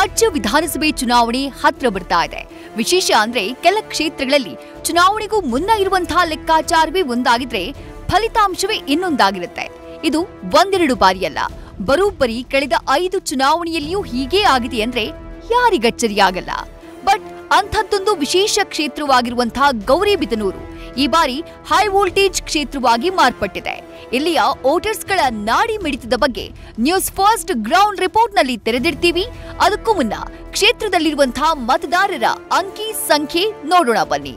ರಾಜ್ಯ ವಿಧಾನಸಭೆ ಚುನಾವಣೆ ಹತ್ರ ಬರ್ತಾ ಇದೆ ವಿಶೇಷ ಅಂದ್ರೆ ಕೆಲ ಕ್ಷೇತ್ರಗಳಲ್ಲಿ ಚುನಾವಣೆಗೂ ಮುನ್ನ ಇರುವಂತಹ ಲೆಕ್ಕಾಚಾರವೇ ಒಂದಾಗಿದ್ರೆ ಫಲಿತಾಂಶವೇ ಇನ್ನೊಂದಾಗಿರುತ್ತೆ ಇದು ಒಂದೆರಡು ಬಾರಿಯಲ್ಲ ಬರೋಬ್ಬರಿ ಕಳೆದ ಐದು ಚುನಾವಣೆಯಲ್ಲಿಯೂ ಹೀಗೇ ಆಗಿದೆ ಅಂದ್ರೆ ಯಾರಿಗಚ್ಚರಿಯಾಗಲ್ಲ ಬಟ್ ಅಂಥದ್ದೊಂದು ವಿಶೇಷ ಕ್ಷೇತ್ರವಾಗಿರುವಂತಹ ಗೌರಿಬಿದನೂರು ಈ ಬಾರಿ ಹೈ ವೋಲ್ಟೇಜ್ ಕ್ಷೇತ್ರವಾಗಿ ಮಾರ್ಪಟ್ಟಿದೆ ಇಲ್ಲಿಯ ವೋಟರ್ಸ್ಗಳ ನಾಡಿ ಮಿಡಿತದ ಬಗ್ಗೆ ನ್ಯೂಸ್ ಫಸ್ಟ್ ಗ್ರೌಂಡ್ ರಿಪೋರ್ಟ್ನಲ್ಲಿ ತೆರೆದಿಡ್ತೀವಿ ಅದಕ್ಕೂ ಮುನ್ನ ಕ್ಷೇತ್ರದಲ್ಲಿರುವಂತಹ ಮತದಾರರ ಅಂಕಿ ಸಂಖ್ಯೆ ನೋಡೋಣ ಬನ್ನಿ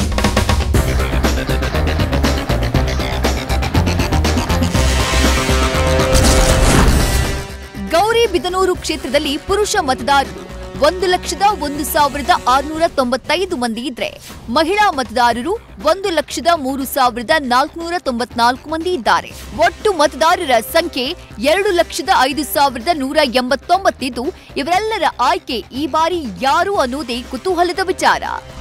ಗೌರಿಬಿದನೂರು ಕ್ಷೇತ್ರದಲ್ಲಿ ಪುರುಷ ಮತದಾರರು ಒಂದು ಲಕ್ಷದ ಒಂದು ಸಾವಿರದ ಆರುನೂರ ತೊಂಬತ್ತೈದು ಮಂದಿ ಇದ್ರೆ ಮಹಿಳಾ ಮತದಾರರು ಒಂದು ಲಕ್ಷದ ಮೂರು ಸಾವಿರದ ನಾಲ್ಕುನೂರ ತೊಂಬತ್ನಾಲ್ಕು ಮಂದಿ ಇದ್ದಾರೆ ಒಟ್ಟು ಮತದಾರರ ಸಂಖ್ಯೆ ಎರಡು ಲಕ್ಷದ ಐದು ಸಾವಿರದ ನೂರ ಎಂಬತ್ತೊಂಬತ್ತಿದ್ದು ಇವರೆಲ್ಲರ ಆಯ್ಕೆ ಈ ಬಾರಿ ಯಾರು ಅನ್ನೋದೇ ಕುತೂಹಲದ ವಿಚಾರ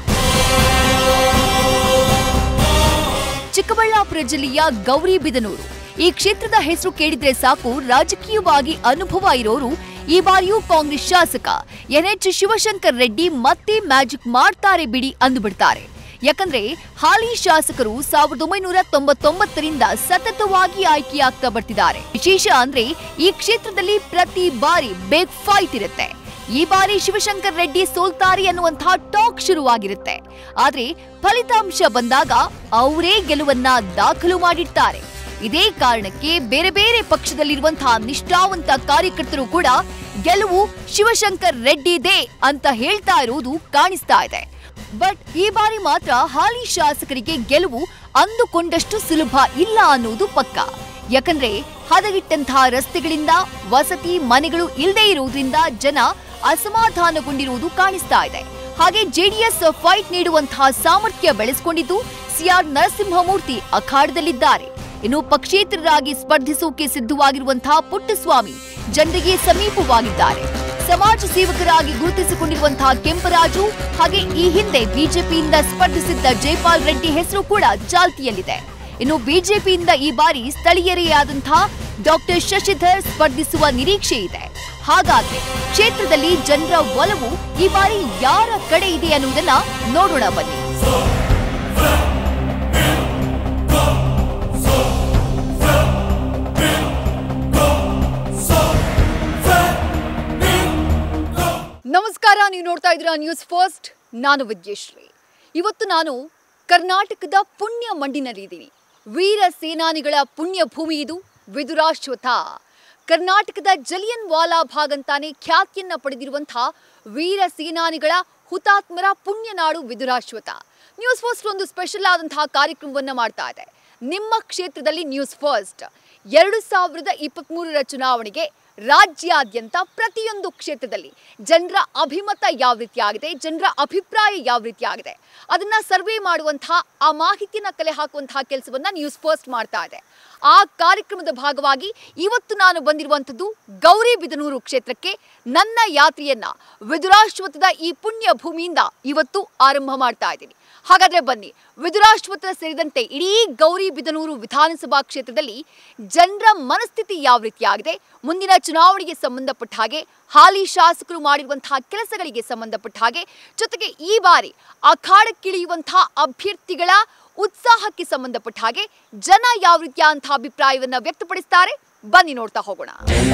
ಚಿಕ್ಕಬಳ್ಳಾಪುರ ಜಿಲ್ಲೆಯ ಗೌರಿಬಿದನೂರು ಈ ಕ್ಷೇತ್ರದ ಹೆಸರು ಕೇಳಿದ್ರೆ ಸಾಕು ರಾಜಕೀಯವಾಗಿ ಅನುಭವ ಇರೋರು ಈ ಬಾರಿಯೂ ಕಾಂಗ್ರೆಸ್ ಶಾಸಕ ಎನ್ಎಚ್ ಶಿವಶಂಕರ್ ರೆಡ್ಡಿ ಮತ್ತೆ ಮ್ಯಾಜಿಕ್ ಮಾಡ್ತಾರೆ ಬಿಡಿ ಅಂದುಬಿಡ್ತಾರೆ ಯಾಕಂದ್ರೆ ಹಾಲಿ ಶಾಸಕರು ಸಾವಿರದ ಒಂಬೈನೂರ ತೊಂಬತ್ತೊಂಬತ್ತರಿಂದ ಸತತವಾಗಿ ಆಯ್ಕೆಯಾಗ್ತಾ ಬರ್ತಿದ್ದಾರೆ ವಿಶೇಷ ಅಂದ್ರೆ ಈ ಕ್ಷೇತ್ರದಲ್ಲಿ ಪ್ರತಿ ಬಾರಿ ಬೇಗ್ ಫೈಟ್ ಇರುತ್ತೆ ಈ ಬಾರಿ ಶಿವಶಂಕರ್ ರೆಡ್ಡಿ ಸೋಲ್ತಾರೆ ಅನ್ನುವಂತಹ ಟಾಕ್ ಶುರುವಾಗಿರುತ್ತೆ ಆದ್ರೆ ಫಲಿತಾಂಶ ಬಂದಾಗ ಅವರೇ ಗೆಲುವನ್ನ ದಾಖಲು ಮಾಡಿರ್ತಾರೆ ಇದೇ ಕಾರಣಕ್ಕೆ ಬೇರೆ ಬೇರೆ ಪಕ್ಷದಲ್ಲಿರುವಂತಹ ನಿಷ್ಠಾವಂತ ಕಾರ್ಯಕರ್ತರು ಕೂಡ ಗೆಲುವು ಶಿವಶಂಕರ್ ರೆಡ್ಡಿದೇ ಅಂತ ಹೇಳ್ತಾ ಇರುವುದು ಕಾಣಿಸ್ತಾ ಇದೆ ಬಟ್ ಈ ಬಾರಿ ಮಾತ್ರ ಹಾಲಿ ಶಾಸಕರಿಗೆ ಗೆಲುವು ಅಂದುಕೊಂಡಷ್ಟು ಸುಲಭ ಇಲ್ಲ ಅನ್ನೋದು ಪಕ್ಕ ಯಾಕಂದ್ರೆ ಹದಗೆಟ್ಟಂತಹ ರಸ್ತೆಗಳಿಂದ ವಸತಿ ಮನೆಗಳು ಇಲ್ಲದೆ ಇರುವುದರಿಂದ ಜನ ಅಸಮಾಧಾನಗೊಂಡಿರುವುದು ಕಾಣಿಸ್ತಾ ಇದೆ ಹಾಗೆ ಜೆಡಿಎಸ್ ಫೈಟ್ ನೀಡುವಂತಹ ಸಾಮರ್ಥ್ಯ ಬೆಳೆಸಿಕೊಂಡಿದ್ದು ಸಿಆರ್ ನರಸಿಂಹಮೂರ್ತಿ ಅಖಾಡದಲ್ಲಿದ್ದಾರೆ ಇನ್ನು ಪಕ್ಷೇತರರಾಗಿ ಸ್ಪರ್ಧಿಸೋಕೆ ಸಿದ್ಧವಾಗಿರುವಂತಹ ಪುಟ್ಟಸ್ವಾಮಿ ಜನರಿಗೆ ಸಮೀಪವಾಗಿದ್ದಾರೆ ಸಮಾಜ ಸೇವಕರಾಗಿ ಗುರುತಿಸಿಕೊಂಡಿರುವಂತಹ ಕೆಂಪರಾಜು ಹಾಗೆ ಈ ಹಿಂದೆ ಬಿಜೆಪಿಯಿಂದ ಸ್ಪರ್ಧಿಸಿದ್ದ ಜೈಪಾಲ್ ರೆಡ್ಡಿ ಹೆಸರು ಕೂಡ ಚಾಲ್ತಿಯಲ್ಲಿದೆ ಇನ್ನು ಬಿಜೆಪಿಯಿಂದ ಈ ಬಾರಿ ಸ್ಥಳೀಯರೇ ಆದಂತಹ ಡಾಕ್ಟರ್ ಶಶಿಧರ್ ಸ್ಪರ್ಧಿಸುವ ನಿರೀಕ್ಷೆ ಇದೆ ಹಾಗಾದ್ರೆ ಕ್ಷೇತ್ರದಲ್ಲಿ ಜನರ ಒಲವು ಈ ಬಾರಿ ಯಾರ ಕಡೆ ಇದೆ ಅನ್ನುವುದನ್ನ ನೋಡೋಣ ಬನ್ನಿ ನಮಸ್ಕಾರ ನೀವು ನೋಡ್ತಾ ಇದ್ದೀರಾ ನ್ಯೂಸ್ ಫಸ್ಟ್ ನಾನು ವಿದ್ಯಶ್ರೀ ಇವತ್ತು ನಾನು ಕರ್ನಾಟಕದ ಪುಣ್ಯ ಮಂಡಿನಲ್ಲಿದ್ದೀನಿ ವೀರ ಸೇನಾನಿಗಳ ಪುಣ್ಯ ಭೂಮಿ ಇದು ವಿದುರಾಶ್ವಥ ಕರ್ನಾಟಕದ ಜಲಿಯನ್ ವಾಲಾ ಭಾಗ್ ಅಂತಾನೆ ಖ್ಯಾತಿಯನ್ನ ಪಡೆದಿರುವಂತಹ ವೀರ ಸೇನಾನಿಗಳ ಹುತಾತ್ಮರ ಪುಣ್ಯನಾಡು ವಿದುರಾಶ್ವಥ ನ್ಯೂಸ್ ಫಸ್ಟ್ ಒಂದು ಸ್ಪೆಷಲ್ ಆದಂತಹ ಕಾರ್ಯಕ್ರಮವನ್ನ ಮಾಡ್ತಾ ಇದೆ ನಿಮ್ಮ ಕ್ಷೇತ್ರದಲ್ಲಿ ನ್ಯೂಸ್ ಫಸ್ಟ್ ಎರಡು ಸಾವಿರದ ಇಪ್ಪತ್ತ್ಮೂರರ ಚುನಾವಣೆಗೆ ರಾಜ್ಯಾದ್ಯಂತ ಪ್ರತಿಯೊಂದು ಕ್ಷೇತ್ರದಲ್ಲಿ ಜನರ ಅಭಿಮತ ಯಾವ ರೀತಿ ಆಗಿದೆ ಜನರ ಅಭಿಪ್ರಾಯ ಯಾವ ರೀತಿ ಆಗಿದೆ ಅದನ್ನ ಸರ್ವೆ ಮಾಡುವಂತಹ ಆ ಮಾಹಿತಿಯನ್ನ ಕಲೆ ಹಾಕುವಂತಹ ಕೆಲಸವನ್ನ ನ್ಯೂಸ್ ಫಸ್ಟ್ ಮಾಡ್ತಾ ಇದೆ ಆ ಕಾರ್ಯಕ್ರಮದ ಭಾಗವಾಗಿ ಇವತ್ತು ನಾನು ಬಂದಿರುವಂಥದ್ದು ಗೌರಿಬಿದನೂರು ಕ್ಷೇತ್ರಕ್ಕೆ ನನ್ನ ಯಾತ್ರೆಯನ್ನ ವಿದುರಾಶ್ವತ್ಥದ ಈ ಪುಣ್ಯ ಭೂಮಿಯಿಂದ ಇವತ್ತು ಆರಂಭ ಮಾಡ್ತಾ ಇದ್ದೀನಿ ಹಾಗಾದ್ರೆ ಬನ್ನಿ ವಿದುರಾಶ್ವತ್ಥ ಸೇರಿದಂತೆ ಇಡೀ ಗೌರಿಬಿದನೂರು ವಿಧಾನಸಭಾ ಕ್ಷೇತ್ರದಲ್ಲಿ ಜನರ ಮನಸ್ಥಿತಿ ಯಾವ ರೀತಿಯಾಗಿದೆ ಮುಂದಿನ ಚುನಾವಣೆಗೆ ಸಂಬಂಧಪಟ್ಟ ಹಾಗೆ ಹಾಲಿ ಶಾಸಕರು ಮಾಡಿರುವಂತಹ ಕೆಲಸಗಳಿಗೆ ಸಂಬಂಧಪಟ್ಟ ಹಾಗೆ ಜೊತೆಗೆ ಈ ಬಾರಿ ಅಖಾಡಕ್ಕಿಳಿಯುವಂತಹ ಅಭ್ಯರ್ಥಿಗಳ ಉತ್ಸಾಹಕ್ಕೆ ಸಂಬಂಧಪಟ್ಟ ಹಾಗೆ ಜನ ಯಾವ ರೀತಿಯಾದಂತಹ ಅಭಿಪ್ರಾಯವನ್ನ ವ್ಯಕ್ತಪಡಿಸ್ತಾರೆ ಬನ್ನಿ ನೋಡ್ತಾ ಹೋಗೋಣ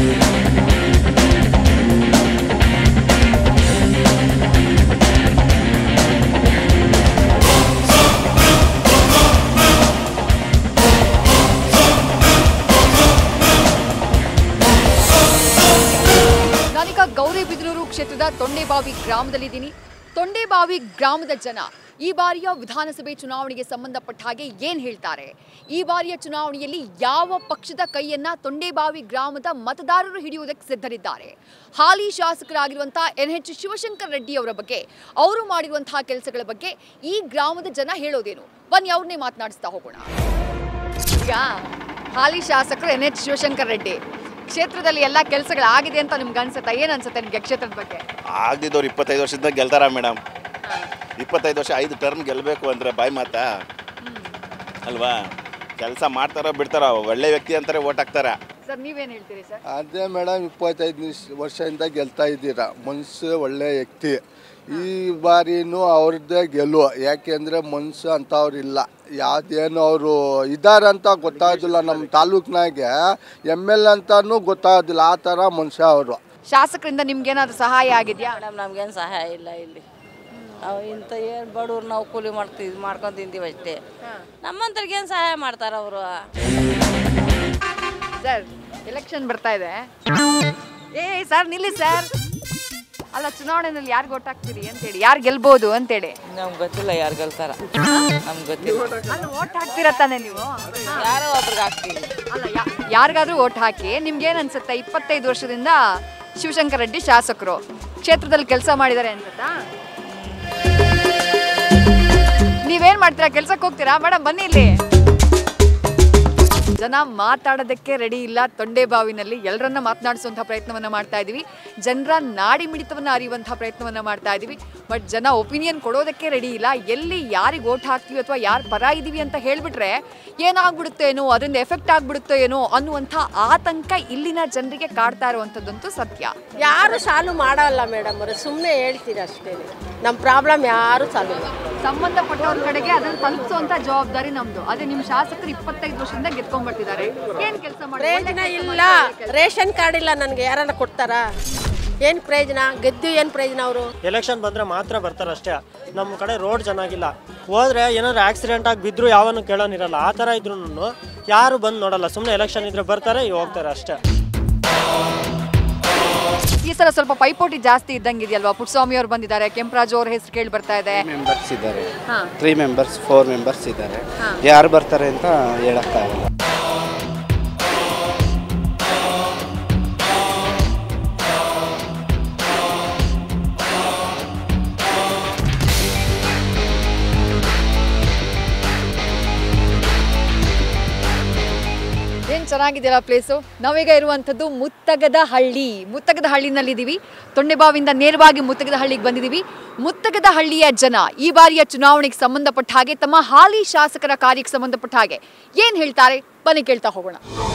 ನಾನೀಗ ಗೌರಿಬಿದನೂರು ಕ್ಷೇತ್ರದ ತೊಂಡೆಬಾವಿ ಗ್ರಾಮದಲ್ಲಿದ್ದೀನಿ ತೊಂಡೆಬಾವಿ ಗ್ರಾಮದ ಜನ ಈ ಬಾರಿಯ ವಿಧಾನಸಭೆ ಚುನಾವಣೆಗೆ ಸಂಬಂಧಪಟ್ಟ ಹಾಗೆ ಏನ್ ಹೇಳ್ತಾರೆ ಈ ಬಾರಿಯ ಚುನಾವಣೆಯಲ್ಲಿ ಯಾವ ಪಕ್ಷದ ಕೈಯನ್ನ ತೊಂಡೆಬಾವಿ ಗ್ರಾಮದ ಮತದಾರರು ಹಿಡಿಯುವುದಕ್ಕೆ ಸಿದ್ಧರಿದ್ದಾರೆ ಹಾಲಿ ಶಾಸಕರಾಗಿರುವಂತಹ ಎನ್ ಎಚ್ ಶಿವಶಂಕರ್ ರೆಡ್ಡಿ ಅವರ ಬಗ್ಗೆ ಅವರು ಮಾಡಿರುವಂತಹ ಕೆಲಸಗಳ ಬಗ್ಗೆ ಈ ಗ್ರಾಮದ ಜನ ಹೇಳೋದೇನು ಬನ್ನಿ ಅವ್ರನ್ನೇ ಮಾತನಾಡಿಸ್ತಾ ಹೋಗೋಣ ಈಗ ಹಾಲಿ ಶಾಸಕರು ಎನ್ ಎಚ್ ಶಿವಶಂಕರ್ ರೆಡ್ಡಿ ಕ್ಷೇತ್ರದಲ್ಲಿ ಎಲ್ಲ ಕೆಲಸಗಳಾಗಿದೆ ಅಂತ ನಿಮ್ಗೆ ಅನ್ಸುತ್ತಾ ಏನ್ ಅನ್ಸುತ್ತೆ ನಿಮ್ಗೆ ಕ್ಷೇತ್ರದ ಬಗ್ಗೆ ಆಗದಿದ್ದವ್ರು ಇಪ್ಪತ್ತೈದು ವರ್ಷದಿಂದ ಗೆಲ್ತಾರ ಮೇಡಮ್ ಇಪ್ಪತ್ತೈದು ವರ್ಷ ಐದು ಟರ್ಮ್ ಗೆಲ್ಲಬೇಕು ಅಂದರೆ ಬಾಯಿ ಮಾತಾ ಅಲ್ವಾ ಕೆಲಸ ಮಾಡ್ತಾರೋ ಬಿಡ್ತಾರೋ ಒಳ್ಳೆ ವ್ಯಕ್ತಿ ಅಂತಾರೆ ಓಟ್ ಹಾಕ್ತಾರೆ ಸರ್ ನೀವೇನ್ ಹೇಳ್ತೀರಿ ಸರ್ ಅದೇ ಮೇಡಮ್ ಇಪ್ಪತ್ತೈದು ನಿಮಿಷ ವರ್ಷದಿಂದ ಗೆಲ್ತಾ ಇದ್ದೀರಾ ಮನ್ಸು ಒಳ್ಳೆ ವ್ಯಕ್ತಿ ಈ ಬಾರಿನೂ ಅವ್ರದ್ದೇ ಗೆಲುವು ಯಾಕೆಂದರೆ ಮನ್ಸು ಅಂಥವ್ರಿಲ್ಲ ಯಾವ್ದೇನು ಅವರು ಇದ್ದಾರಂತ ಗೊತ್ತಾಗೋದಿಲ್ಲ ನಮ್ಮ ತಾಲೂಕ್ನಾಗೆ ಎಮ್ ಎಲ್ ಅಂತಾನೂ ಗೊತ್ತಾಗೋದಿಲ್ಲ ಆ ಥರ ಮನುಷ್ಯ ಅವರು ಶಾಸಕರಿಂದ ನಿಮ್ಗೇನಾದ್ರು ಸಹಾಯ ಆಗಿದ್ಯಾ ಮೇಡಮ್ ನಮ್ಗೇನು ಸಹಾಯ ಇಲ್ಲ ಇಲ್ಲಿ ನಾವು ಇಂಥ ಏನು ಬಡವ್ರು ನಾವು ಕೂಲಿ ಮಾಡ್ತೀವಿ ಮಾಡ್ಕೊಂಡು ತಿಂತೀವಿ ಅಷ್ಟೇ ನಮ್ಮಂತವ್ರಿಗೆ ಏನು ಸಹಾಯ ಮಾಡ್ತಾರೆ ಅವರು ಸರ್ ಎಲೆಕ್ಷನ್ ಬರ್ತಾ ಇದೆ ಏ ಸರ್ ನಿಲ್ಲಿ ಸರ್ ಅಲ್ಲ ಚುನಾವಣೆಯಲ್ಲಿ ಯಾರು ಓಟ್ ಹಾಕ್ತೀರಿ ಅಂತೇಳಿ ಯಾರು ಗೆಲ್ಬೋದು ಅಂತೇಳಿ ನಮ್ಗೆ ಗೊತ್ತಿಲ್ಲ ಯಾರು ಗೆಲ್ತಾರ ನಮ್ಗೆ ಗೊತ್ತಿಲ್ಲ ಅಲ್ಲ ಓಟ್ ಹಾಕ್ತೀರಾ ತಾನೇ ನೀವು ಯಾರೋ ಒಬ್ರಿಗೆ ಹಾಕ್ತೀವಿ ಅಲ್ಲ ಯಾ- ಯಾರಿಗಾದ್ರೂ ಓಟ್ ಹಾಕಿ ನಿಮ್ಗೆ ಏನ್ ಅನ್ಸುತ್ತೆ ಇಪ್ಪತ್ತೈದು ವರ್ಷದಿಂದ ಶಿವಶಂಕರ್ ರೆಡ್ಡಿ ಶಾಸಕರು ಕ್ಷೇತ್ರದಲ್ಲಿ ಕೆಲಸ ಮಾಡಿದ್ದಾರೆ ಅನ್ಸುತ್ತಾ ನೀವೇನ್ ಮಾಡ್ತೀರಾ ಕೆಲ್ಸಕ್ಕೆ ಹೋಗ್ತೀರಾ ಮೇಡಮ್ ಬನ್ನಿ ಇಲ್ಲಿ ಜನ ಮಾತಾಡೋದಕ್ಕೆ ರೆಡಿ ಇಲ್ಲ ತೊಂಡೆ ಬಾವಿನಲ್ಲಿ ಎಲ್ಲರನ್ನ ಮಾತನಾಡಿಸುವಂತಹ ಪ್ರಯತ್ನವನ್ನ ಮಾಡ್ತಾ ಇದೀವಿ ಜನರ ನಾಡಿ ಮಿಡಿತವನ್ನ ಅರಿಯುವಂತಹ ಪ್ರಯತ್ನವನ್ನ ಮಾಡ್ತಾ ಇದೀವಿ ಬಟ್ ಜನ ಒಪಿನಿಯನ್ ಕೊಡೋದಕ್ಕೆ ರೆಡಿ ಇಲ್ಲ ಎಲ್ಲಿ ಯಾರಿಗೆ ಓಟ್ ಹಾಕ್ತೀವಿ ಅಥವಾ ಯಾರು ಪರ ಇದೀವಿ ಅಂತ ಹೇಳ್ಬಿಟ್ರೆ ಏನಾಗ್ಬಿಡುತ್ತೋ ಏನೋ ಅದರಿಂದ ಎಫೆಕ್ಟ್ ಆಗ್ಬಿಡುತ್ತೋ ಏನೋ ಅನ್ನುವಂಥ ಆತಂಕ ಇಲ್ಲಿನ ಜನರಿಗೆ ಕಾಡ್ತಾ ಇರುವಂಥದ್ದಂತೂ ಸತ್ಯ ಯಾರು ಸಾಲ್ವ್ ಮಾಡಲ್ಲ ಮೇಡಮ್ ಅವ್ರೆ ಸುಮ್ಮನೆ ಹೇಳ್ತೀರಿ ಅಷ್ಟೇ ನಮ್ಮ ಪ್ರಾಬ್ಲಮ್ ಯಾರು ಸಾಲ್ವ್ ಮಾಡಲ್ಲ ಸಂಬಂಧಪಟ್ಟವ್ರ ಕಡೆಗೆ ಅದನ್ನ ತಲುಪಿಸುವಂತ ಜವಾಬ್ದಾರಿ ನಮ್ದು ಅದೇ ನಿಮ್ ಶಾಸಕರು ಇಪ್ಪತ್ತೈದು ವರ್ಷದಿಂದ ಗೆದ್ಕೊಂಡ್ ಬರ್ತಿದ್ದಾರೆ ಏನ್ ಕೆಲಸ ಪ್ರಯೋಜನ ಇಲ್ಲ ರೇಷನ್ ಕಾರ್ಡ್ ಇಲ್ಲ ನನಗೆ ಯಾರನ್ನ ಕೊಡ್ತಾರಾ ಏನು ಪ್ರಯೋಜನ ಗೆದ್ದು ಏನು ಪ್ರಯೋಜನ ಅವರು ಎಲೆಕ್ಷನ್ ಬಂದರೆ ಮಾತ್ರ ಬರ್ತಾರೆ ಅಷ್ಟೇ ನಮ್ಮ ಕಡೆ ರೋಡ್ ಚೆನ್ನಾಗಿಲ್ಲ ಹೋದ್ರೆ ಏನಾದ್ರು ಆಕ್ಸಿಡೆಂಟ್ ಆಗಿ ಬಿದ್ದರೂ ಯಾವನು ಕೇಳೋನಿರಲ್ಲ ಆ ಥರ ಇದ್ರೂ ಯಾರು ಬಂದು ನೋಡಲ್ಲ ಸುಮ್ಮನೆ ಎಲೆಕ್ಷನ್ ಇದ್ರೆ ಬರ್ತಾರೆ ಹೋಗ್ತಾರೆ ಅಷ್ಟೇ ಈ ಸಲ ಸ್ವಲ್ಪ ಪೈಪೋಟಿ ಜಾಸ್ತಿ ಇದ್ದಂಗೆ ಇದೆಯಲ್ವಾ ಪುಟ್ಟಸ್ವಾಮಿ ಅವ್ರು ಬಂದಿದ್ದಾರೆ ಕೆಂಪರಾಜು ಅವ್ರ ಹೆಸರು ಕೇಳಿ ಬರ್ತಾ ಇದೆ ಮೆಂಬರ್ಸ್ ಇದ್ದಾರೆ ತ್ರೀ ಮೆಂಬರ್ಸ್ ಫೋರ್ ಮೆಂಬರ್ಸ್ ಇದ್ದಾರೆ ಯಾರು ಬರ್ತಾರೆ ಅಂತ ಹೇಳಕ್ಕಾಗಲ್ಲ ಏನ್ ಚೆನ್ನಾಗಿದೆಯಲ್ಲ ಪ್ಲೇಸು ನಾವೀಗ ಇರುವಂಥದ್ದು ಮುತ್ತಗದ ಹಳ್ಳಿ ಮುತ್ತಗದ ಹಳ್ಳಿನಲ್ಲಿ ಇದೀವಿ ತೊಂಡೆಬಾವಿಂದ ನೇರವಾಗಿ ಮುತ್ತಗದ ಹಳ್ಳಿಗೆ ಬಂದಿದ್ದೀವಿ ಮುತ್ತಗದ ಹಳ್ಳಿಯ ಜನ ಈ ಬಾರಿಯ ಚುನಾವಣೆಗೆ ಸಂಬಂಧಪಟ್ಟ ಹಾಗೆ ತಮ್ಮ ಹಾಲಿ ಶಾಸಕರ ಕಾರ್ಯಕ್ಕೆ ಸಂಬಂಧಪಟ್ಟ ಹಾಗೆ ಏನ್ ಹೇಳ್ತಾರೆ ಬನ್ನಿ ಕೇಳ್ತಾ ಹೋಗೋಣ